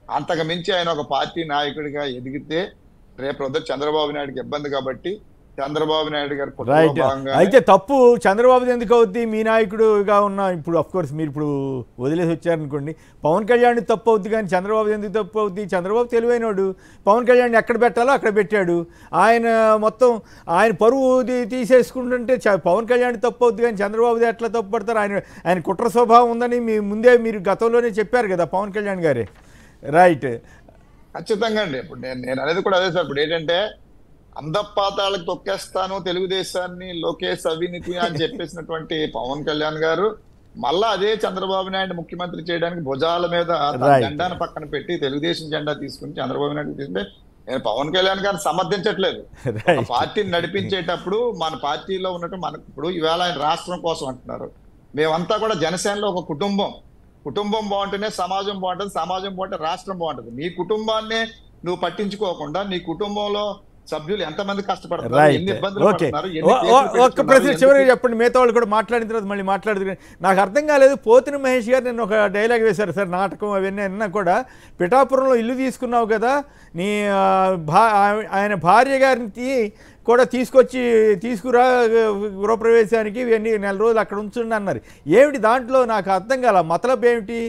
అంతకు మించి ఆయన ఒక పార్టీ నాయకుడిగా ఎదిగితే రేపు వద్ద చంద్రబాబు నాయుడుకి ఇబ్బంది కాబట్టి చంద్రబాబు నాయుడు గారి కుటుంబంలో రైట్ భాగంగానే అయితే తప్పు చంద్రబాబు ఎందుకు అవుద్ది మీ నాయకుడుగా ఉన్న ఇప్పుడు అఫ్ కోర్స్ మీరు ఇప్పుడు వదిలేసి వచ్చారనుకోండి పవన్ కళ్యాణ్ తప్పు అవుద్ది కానీ చంద్రబాబు ఎందుకు తప్పు అవుద్ది చంద్రబాబు తెలివైనోడు పవన్ కళ్యాణ్ ఎక్కడ పెట్టాలో అక్కడ పెట్టాడు ఆయన మొత్తం ఆయన పరువు తీ- తీసేసుకుంటుంటే చ- పవన్ కళ్యాణ్ తప్పు అవుద్ది కానీ చంద్రబాబుది ఎట్లా తప్పు పడతారు ఆయన ఆయన కుట్ర స్వభావం ఉందని మీ ముందే మీరు గతంలోనే చెప్పారు కదా పవన్ కళ్యాణ్ గారే రైట్ ఖచ్చితంగా అండి ఇప్పుడు నేను నేను అనేది కూడా అదే సార్ ఇప్పుడు ఏంటంటే అందపాతాలకు తొక్కేస్తాను తెలుగుదేశాన్ని లోకేష్ అవినీతి అని చెప్పేసినటువంటి పవన్ కళ్యాణ్ గారు మళ్ళా అదే చంద్రబాబు నాయుడు ముఖ్యమంత్రి చేయడానికి భుజాల మీద తన Right. జెండాను పక్కన పెట్టి తెలుగుదేశం జెండా తీసుకుని చంద్రబాబు నాయుడు తీసుకుంటే నేను పవన్ కళ్యాణ్ గారిని సమర్థించట్లేదు ఒక రైట్ పార్టీని నడిపించేటప్పుడు మన పార్టీలో ఉన్నట్టు మనకు ఇప్పుడు ఈవేళ ఆయన రాష్ట్రం కోసం అంటున్నారు మేమంతా కూడా జనసేనలో ఒక కుటుంబం కుటుంబం బాగుంటేనే సమాజం బాగుంటుంది సమాజం బాగుంటే రాష్ట్రం బాగుంటుంది నీ కుటుంబాన్నే నువ్వు పట్టించుకోకుండా నీ కుటుంబంలో సభ్యులు ఎంతమంది కష్టపడతారు రైట్ ఎన్ని ఇబ్బందులు ఓకే పడుతున్నారు ఎన్ని ఓ- కేసులు ఓ- ఒక్క పెట్టుకున్నారు, ప్రశ్న ఎందుకు- చివరిగా చెప్పండి మిగతా వాళ్ళు కూడా మాట్లాడిన తర్వాత మళ్ళీ మాట్లాడుతున్నారు నాకు అర్థం కాలేదు పోతిన మహేష్ గారు నేను ఒక డైలాగ్ వేశారు సార్ నాటకం అవన్నీ అన్నా కూడా పిఠాపురంలో ఇల్లు తీసుకున్నావు కదా నీ ఆ, భా ఆ- ఆయన భార్య గారిని కూడా తీసుకొచ్చి తీసుకురా గృహప్రవేశానికి ఇవన్నీ నెల రోజులు అక్కడ ఉంచండి అన్నారు ఏమిటి దాంట్లో నాకు అర్థం కాల మతలబ్ ఏమిటి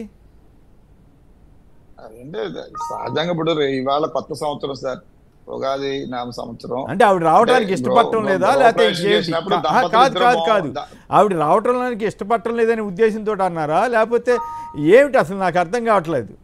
అదేంటి, సహజంగా ఇప్పుడు రే- ఇవాళ కొత్త సంవత్సరం సార్ ఉగాది నామ సంవత్సరం అంటే ఆవిడ రావడానికి అంటే ఇష్టపడటం గృహ- లేదా గృహ లేకపోతే ప్రవేశం ఇంకేంటి? చేసినప్పుడు కా- దంపతులు కాదు ఇద్దరు కాదు కాదు బాగుందా? ఆవిడ రావటానికి ఇష్టపడటం లేదని ఉద్దేశంతో అన్నారా లేకపోతే ఏమిటి అసలు నాకు అర్థం కావట్లేదు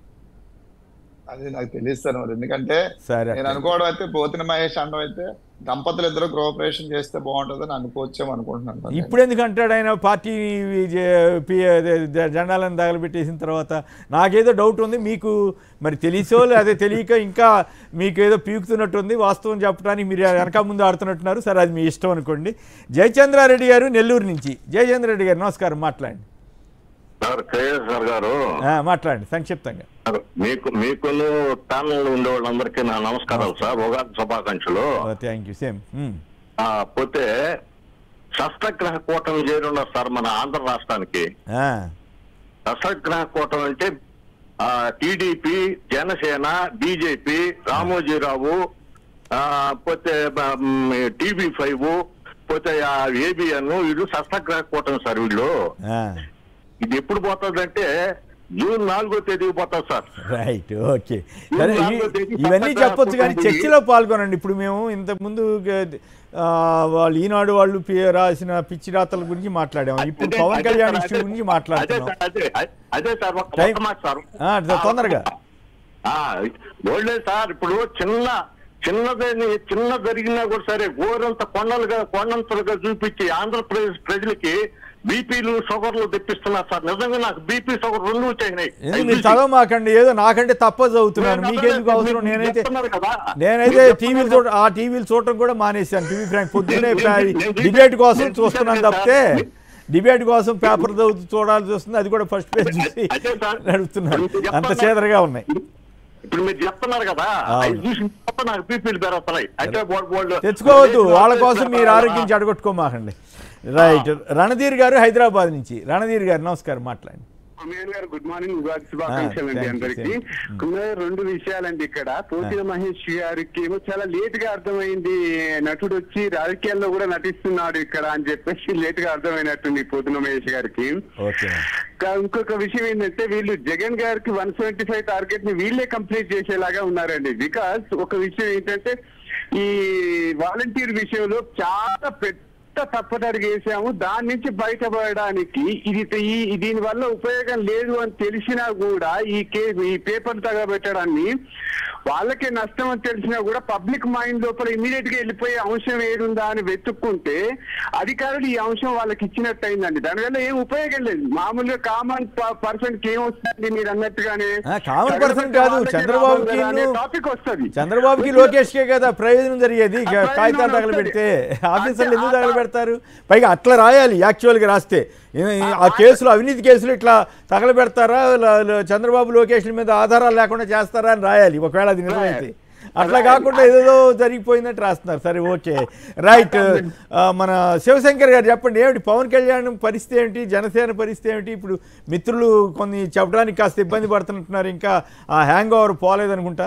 అది నాకు తెలియదు సార్ మరి ఎందుకంటే సరే నేను అనుకోవడం అయితే పోతిన మహేష్ అనడం అయితే దంపతులు ఇద్దరు గృహప్రవేశం చేస్తే బాగుంటుందని అనుకోవచ్చేమో అనుకుంటున్నాను మరి. ఇప్పుడు ఎందుకు అంటాడు ఆయన పార్టీ జే- పి- అదే జ- జెండాలను తగలబెట్టేసిన తర్వాత నాకేదో డౌట్ ఉంది మీకు మరి తెలిసో అదే తెలియక ఇంకా మీకు ఏదో పీకుతున్నట్టుంది వాస్తవం చెప్పడానికి మీరు వెనక ముందు ఆడుతున్నట్టున్నారు సరే అది మీ ఇష్టం అనుకోండి జయచంద్రారెడ్డి గారు నెల్లూరు నుంచి జయచంద్రారెడ్డి గారు నమస్కారం మాట్లాడండి సార్ కేఎస్ఆర్ గారు ఆ, మాట్లాడండి సంక్షిప్తంగా సార్, మీకు మీకును ప్యానల్ ఉండే వాళ్ళందరికీ నా నమస్కారాలు సార్ ఉగాది శుభాకాంక్షలు థ్యాంక్ యూ సేమ్ ఆ, పోతే షష్టగ్రహ కూటమి చేరున్నారు సార్ మన ఆంధ్ర రాష్ట్రానికి షష్టగ్రహ కూటమి అంటే టిడిపి జనసేన బీజేపీ రామోజీరావు ఆ, పోతే టీవీ ఫైవ్ పోతే ఏబిఎన్ వీళ్ళు షష్టగ్రహ కూటమి సార్ వీళ్ళు ఇది ఎప్పుడు పోతుందంటే జూన్ నాలుగో తేదీకి పోతుంది సార్ రైట్ ఓకే సరే ఇవి- ఇవన్నీ చెప్పొచ్చు కానీ చర్చలో పాల్గొనండి ఇప్పుడు మేము ఇంతకుముందు గ- ఆ, వాళ్ళు ఈనాడు వాళ్ళు పి- రాసిన పిచ్చి రాతల గురించి మాట్లాడాము ఇప్పుడు అదే- పవన్ అదే కళ్యాణ్ సార్, ఇష్యూ అదే- గురించి అదే మాట్లాడుతున్నాం సార్, అదే అదే సార్ ఒక్క టైం- ఒక్క మాట సార్ ఆ, తొందరగా ఓల్డే సార్ ఇప్పుడు చిన్న చిన్నదని చిన్న జరిగినా కూడా సరే గోరంత కొండలుగా కొండంతలుగా చూపించి ఆంధ్రప్రదేశ్ ప్రజలకి బీపీలు షుగర్లు తెప్పిస్తున్నారు సార్ నిజంగా నాకు బీపీ షుగర్ రెండు వచ్చాయినాయి ఎందుకు మీరు చదవమాకండి ఏదో నాకంటే తప్పదు చదువుతున్నాను మీకెందుకు అవసరం నేనైతే చెప్తున్నారు కదా నేనైతే మీరు టీవీలు చెప్తున్నారు చూడ ఆ టీవీలు చూడటం కూడా మానేశాను టీవీ ఫ్రాంక్ పొద్దున్నే నేను- నేను- నేను డిబేట్ కోసం నేను చూస్తున్నాను చూశాను తప్పితే సార్. డిబేట్ కోసం పేపర్ చదువుతూ చూడాల్సి వస్తుంది అది కూడా ఫస్ట్ పేజ్ చూసి అదే సార్. నడుపుతున్నాను ఇప్పుడు అంత చెప్పండి. చేదరగా ఉన్నాయి ఇప్పుడు మీరు చెప్తున్నారు కదా అవును. అవి చూసిన తర్వాత నాకు బీపీలు పెరుగుతున్నాయి అయితే వాళ్ళు- వాళ్ళు- తెచ్చుకోవద్దు వాళ్ళ కోసం మీరు ఆరోగ్యం చెడగొట్టుకోమాకండి రైట్ రణధీర్ గారు హైదరాబాద్ నుంచి రణధీర్ గారు నమస్కారం మాట్లాడండి అమీర్ గారు గుడ్ మార్నింగ్ ఉగాది శుభాకాంక్షలు అండి thank you, అందరికి thank you. ఉన్నాయి రెండు విషయాలండి ఇక్కడ పోతిన మహేష్ గారికి ఏమో చాలా లేట్ గా అర్థమైంది నటుడు వచ్చి రాజకీయాల్లో కూడా నటిస్తున్నాడు ఇక్కడ అని చెప్పేసి లేట్ గా అర్థమైనట్టుంది పోతిన మహేష్ గారికి ఓకే ఇంకా ఇంకొక విషయం ఏంటంటే వీళ్ళు జగన్ గారికి వన్ సెవెంటీ ఫైవ్ టార్గెట్ ని వీళ్ళే కంప్లీట్ చేసేలాగా ఉన్నారండి బికాస్ ఒక విషయం ఏంటంటే ఈ వాలంటీర్ విషయంలో చాలా పెద్ద తప్పటడుగు వేసాము దాని నుంచి బయటపడడానికి ఇది ఈ దీని వల్ల ఉపయోగం లేదు అని తెలిసినా కూడా ఈ కే ఈ పేపర్ తగబెట్టడాన్ని వాళ్ళకే నష్టం అని తెలిసినా కూడా పబ్లిక్ మైండ్ లోపల ఇమీడియట్ గా వెళ్ళిపోయే అంశం ఏడుందా అని వెతుక్కుంటే అధికారులు ఈ అంశం వాళ్ళకి ఇచ్చినట్టు అయిందండి దానివల్ల ఏం ఉపయోగం లేదు మామూలుగా కామన్ పర్సన్ కి ఏం వస్తుంది మీరు అన్నట్టుగానే కామన్ పర్సన్ కాదు చంద్రబాబుకి టాపిక్ వస్తుంది చంద్రబాబుకి లోకేష్కే కదా ప్రయోజనం జరిగేది ఇక ప్రయోజనం కాగితాలు వస్తది. తగలబెడితే ఆఫీసర్లు అంటే ఎందుకు ఆ- తగలబెడతారు పైగా అట్లా రాయాలి యాక్చువల్గా రాస్తే ఏ- ఆ కేసులు అవినీతి కేసులు ఇట్లా తగలబెడతారా ల- ల- చంద్రబాబు లోకేష్ల మీద ఆధారాలు లేకుండా చేస్తారా అని రాయాలి ఒకవేళ అది నిజమైతే అట్లా కాకుండా ఏదేదో జరిగిపోయిందంటే రాస్తున్నారు సరే ఓకే రైట్ ఆ, మన శివశంకర్ గారు చెప్పండి ఏమిటి పవన్ కళ్యాణ్ పరిస్థితి ఏమిటి జనసేన పరిస్థితి ఏమిటి ఇప్పుడు మిత్రులు కొన్ని చెప్పడానికి కాస్త ఇబ్బంది పడుతున్నట్టున్నారు ఇంకా ఆ హ్యాంగ్ ఓవర్ పోలేదనుకుంటా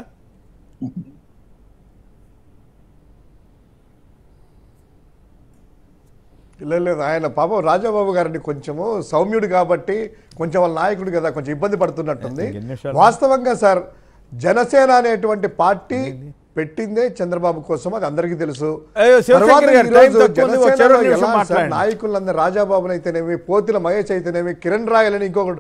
లేదు లేదు ఆయన పాపం రాజాబాబు గారిని కొంచెము సౌమ్యుడు కాబట్టి కొంచెం వాళ్ళ నాయకుడు కదా కొంచెం ఇబ్బంది పడుతున్నట్టుంది ఎన్ని నిమిషాలు? వాస్తవంగా సార్ జనసేన అనేటువంటి పార్టీ పెట్టిందే చంద్రబాబు కోసం అది అందరికీ తెలుసు అయ్యో, శివశంకర్ తర్వాత గారు, ఈరోజు టైం తక్కువ ఉంది, ఒక జనసేనలో చివరి నిమిషం ఎలా సార్ మాట్లాడండి. నాయకులందరూ రాజాబాబుని అయితేనేమి పోతిల మహేష్ అయితేనేమి కిరణ్ రాయల్ అని ఇంకొకడు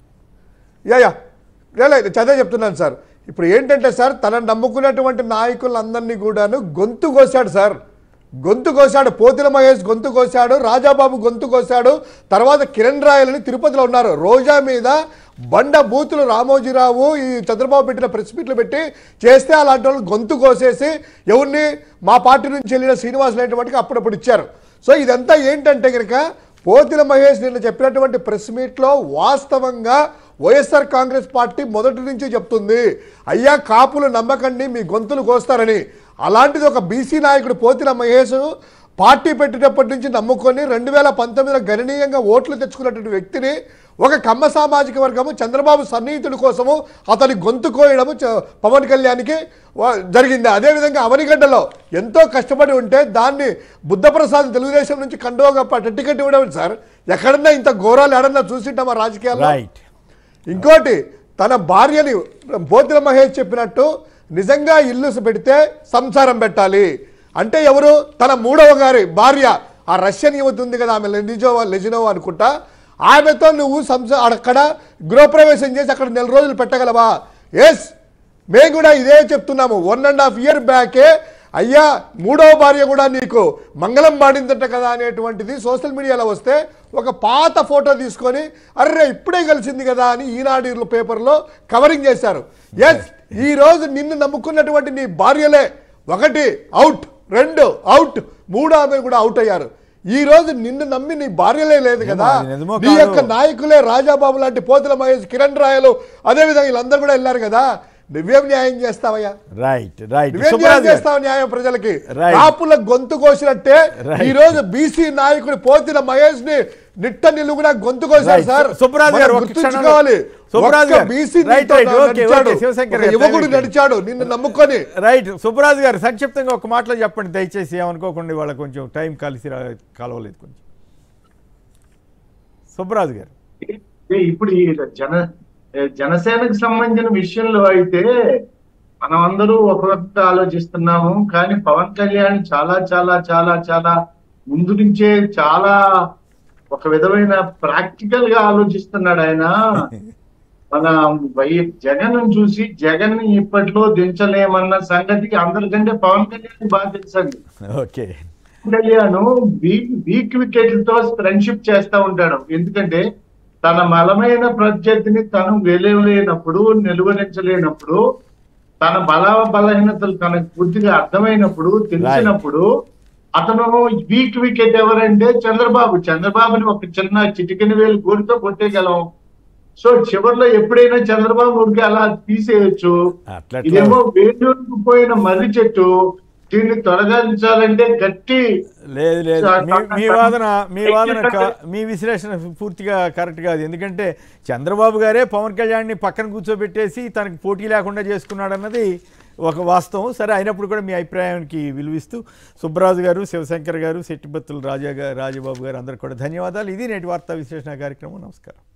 యా యా లేదు చదివే చెప్తున్నాను సార్ ఇప్పుడు ఏంటంటే సార్ తనను నమ్ముకున్నటువంటి నాయకులందరినీ కూడాను గొంతు కోసాడు సార్ గొంతు కోసాడు పోతిల మహేష్ గొంతు కోసాడు రాజాబాబు గొంతు కోసాడు తర్వాత కిరణ్ రాయలని తిరుపతిలో ఉన్నారు రోజా మీద బండ బూతులు రామోజీరావు ఈ చంద్రబాబు పెట్టిన ప్రెస్ మీట్లు పెట్టి చేస్తే అలాంటి వాళ్ళు గొంతు కోసేసి ఎవరిని మా పార్టీ నుంచి వెళ్ళిన శ్రీనివాస్ అనేటువంటికి అప్పుడప్పుడు ఇచ్చారు సో ఇదంతా ఏంటంటే కనుక పోతిల మహేష్ నిన్న చెప్పినటువంటి ప్రెస్ మీట్లో వాస్తవంగా వైఎస్ఆర్ కాంగ్రెస్ పార్టీ మొదటి నుంచి చెప్తుంది అయ్యా కాపులు నమ్మకండి మీ గొంతులు కోస్తారని అలాంటిది ఒక బీసీ నాయకుడు పోతిల మహేష్ పార్టీ పెట్టినప్పటి నుంచి నమ్ముకొని రెండు వేల పంతొమ్మిదిలో గణనీయంగా ఓట్లు తెచ్చుకున్నటువంటి వ్యక్తిని ఒక కమ్మ సామాజిక వర్గము చంద్రబాబు సన్నిహితుడి కోసము అతని గొంతు కోయడము చ- పవన్ కళ్యాణ్కి వ- జరిగింది అదేవిధంగా అవనిగడ్డలో ఎంతో కష్టపడి ఉంటే దాన్ని బుద్ధప్రసాద్ తెలుగుదేశం నుంచి కండువగా ప- టికెట్ ఇవ్వడం సార్ ఎక్కడన్నా ఇంత ఘోరాలు ఎడన్నా చూసింటామా రాజకీయాల్లో రైట్ ఇంకోటి తన భార్యని బోధిల మహేష్ చెప్పినట్టు నిజంగా ఇల్లు పెడితే సంసారం పెట్టాలి అంటే ఎవరు తన మూడవ గారి భార్య ఆ రష్యన్ యువతి ఉంది కదా ఆమె లెనిజోవా లెజినోవా అనుకుంటా ఆమెతో నువ్వు సంస అక్కడ గృహప్రవేశం చేసి అక్కడ నెల రోజులు పెట్టగలవా ఎస్ మేము కూడా ఇదే చెప్తున్నాము వన్ అండ్ హాఫ్ ఇయర్ బ్యాకే అయ్యా మూడవ భార్య కూడా నీకు మంగళం పాడిందట కదా అనేటువంటిది సోషల్ మీడియాలో వస్తే ఒక పాత ఫోటో తీసుకొని అర్రే ఇప్పుడే కలిసింది కదా అని ఈనాడు పేపర్లో కవరింగ్ చేశారు ఎస్ ఈ రోజు నిన్ను నమ్ముకున్నటువంటి నీ భార్యలే ఒకటి అవుట్ రెండు అవుట్ మూడో ఆమె కూడా అవుట్ అయ్యారు ఈ రోజు నిన్ను నమ్మి నీ భార్యలే లేదు కదా అది నిజమో నీ కాదో? యొక్క నాయకులే రాజాబాబు లాంటి పోతుల మహేష్ కిరణ్ రాయలు అదేవిధంగా వీళ్ళందరూ కూడా వెళ్ళారు కదా నువ్వేం న్యాయం చేస్తావయ్యా రైట్ రైట్ నువ్వేం న్యాయం సుబ్రాజ్ గారు చేస్తావు న్యాయం ప్రజలకి Right. కాపుల గొంతు కోసినట్టే Right. ఈ రోజు బీసీ నాయకుడు పోతిన మహేష్ ని నిట్ట నిలుగునా గొంతు కోసారు Right. సార్ సుబ్రాజ్ మనం గారు, ఒక్క గుర్తుంచుకోవాలి సుబ్రాజ్ ఒక్క గారు. BC Right, right. Okay, okay. Sivashankar గారు, యువకుడు time నడిచాడు నిన్ను నమ్ముకొని రైట్ సుబ్బరాజు గారు సంక్షిప్తంగా ఒక మాటలో చెప్పండి దయచేసి ఏమనుకోకుండా వాళ్ళ కొంచెం టైం కలిసి రా కలవలేదు కొంచెం సుబ్బరాజు గారు ఏ ఇప్పుడు ఈ జన ఏ జనసేనకు సంబంధించిన విషయంలో అయితే మనం అందరూ ఒక రకంగా ఆలోచిస్తున్నాము కానీ పవన్ కళ్యాణ్ చాలా చాలా చాలా చాలా ముందు నుంచే చాలా ఒక విధమైన ప్రాక్టికల్ గా ఆలోచిస్తున్నాడు ఆయన మన వై జగన్ చూసి జగన్ ని ఇప్పట్లో దించలేమన్న సంగతికి అందరికంటే పవన్ కళ్యాణ్ బాగా తెలుసండి ఓకే కళ్యాణ్ వీక్ వీక్ వికెట్లతో ఫ్రెండ్షిప్ చేస్తా ఉంటాడు ఎందుకంటే తన బలమైన ప్రత్యర్థిని తను వెలవలేనప్పుడు నిలువరించలేనప్పుడు తన బల బలహీనతలు తనకు పూర్తిగా అర్థమైనప్పుడు తెలిసినప్పుడు అతను వీక్ వికెట్ ఎవరంటే చంద్రబాబు చంద్రబాబుని ఒక చిన్న చిటికెన వేలు గోడితో కొట్టేయగలం సో చివరిలో ఎప్పుడైనా చంద్రబాబు ఉడికి అలా తీసేయచ్చు అట్లా ఇదేమో వేడికి పోయిన మర్రి చెట్టు దీన్ని తొలగించాలంటే గట్టి లేదు లేదు మీ- మీ వాదన మీ వాదన కా- మీ విశ్లేషణ పూర్తిగా కరెక్ట్ కాదు ఎందుకంటే చంద్రబాబు గారే పవన్ కళ్యాణ్ని పక్కన కూర్చోబెట్టేసి తనకి పోటీ లేకుండా చేసుకున్నాడు అన్నది ఒక వాస్తవం సరే అయినప్పుడు కూడా మీ అభిప్రాయానికి విలువిస్తూ సుబ్బరాజు గారు శివశంకర్ గారు శెట్టిబత్తుల రాజా గారు రాజబాబు గారు అందరు కూడా ధన్యవాదాలు ఇది నేటి వార్తా విశ్లేషణ కార్యక్రమం నమస్కారం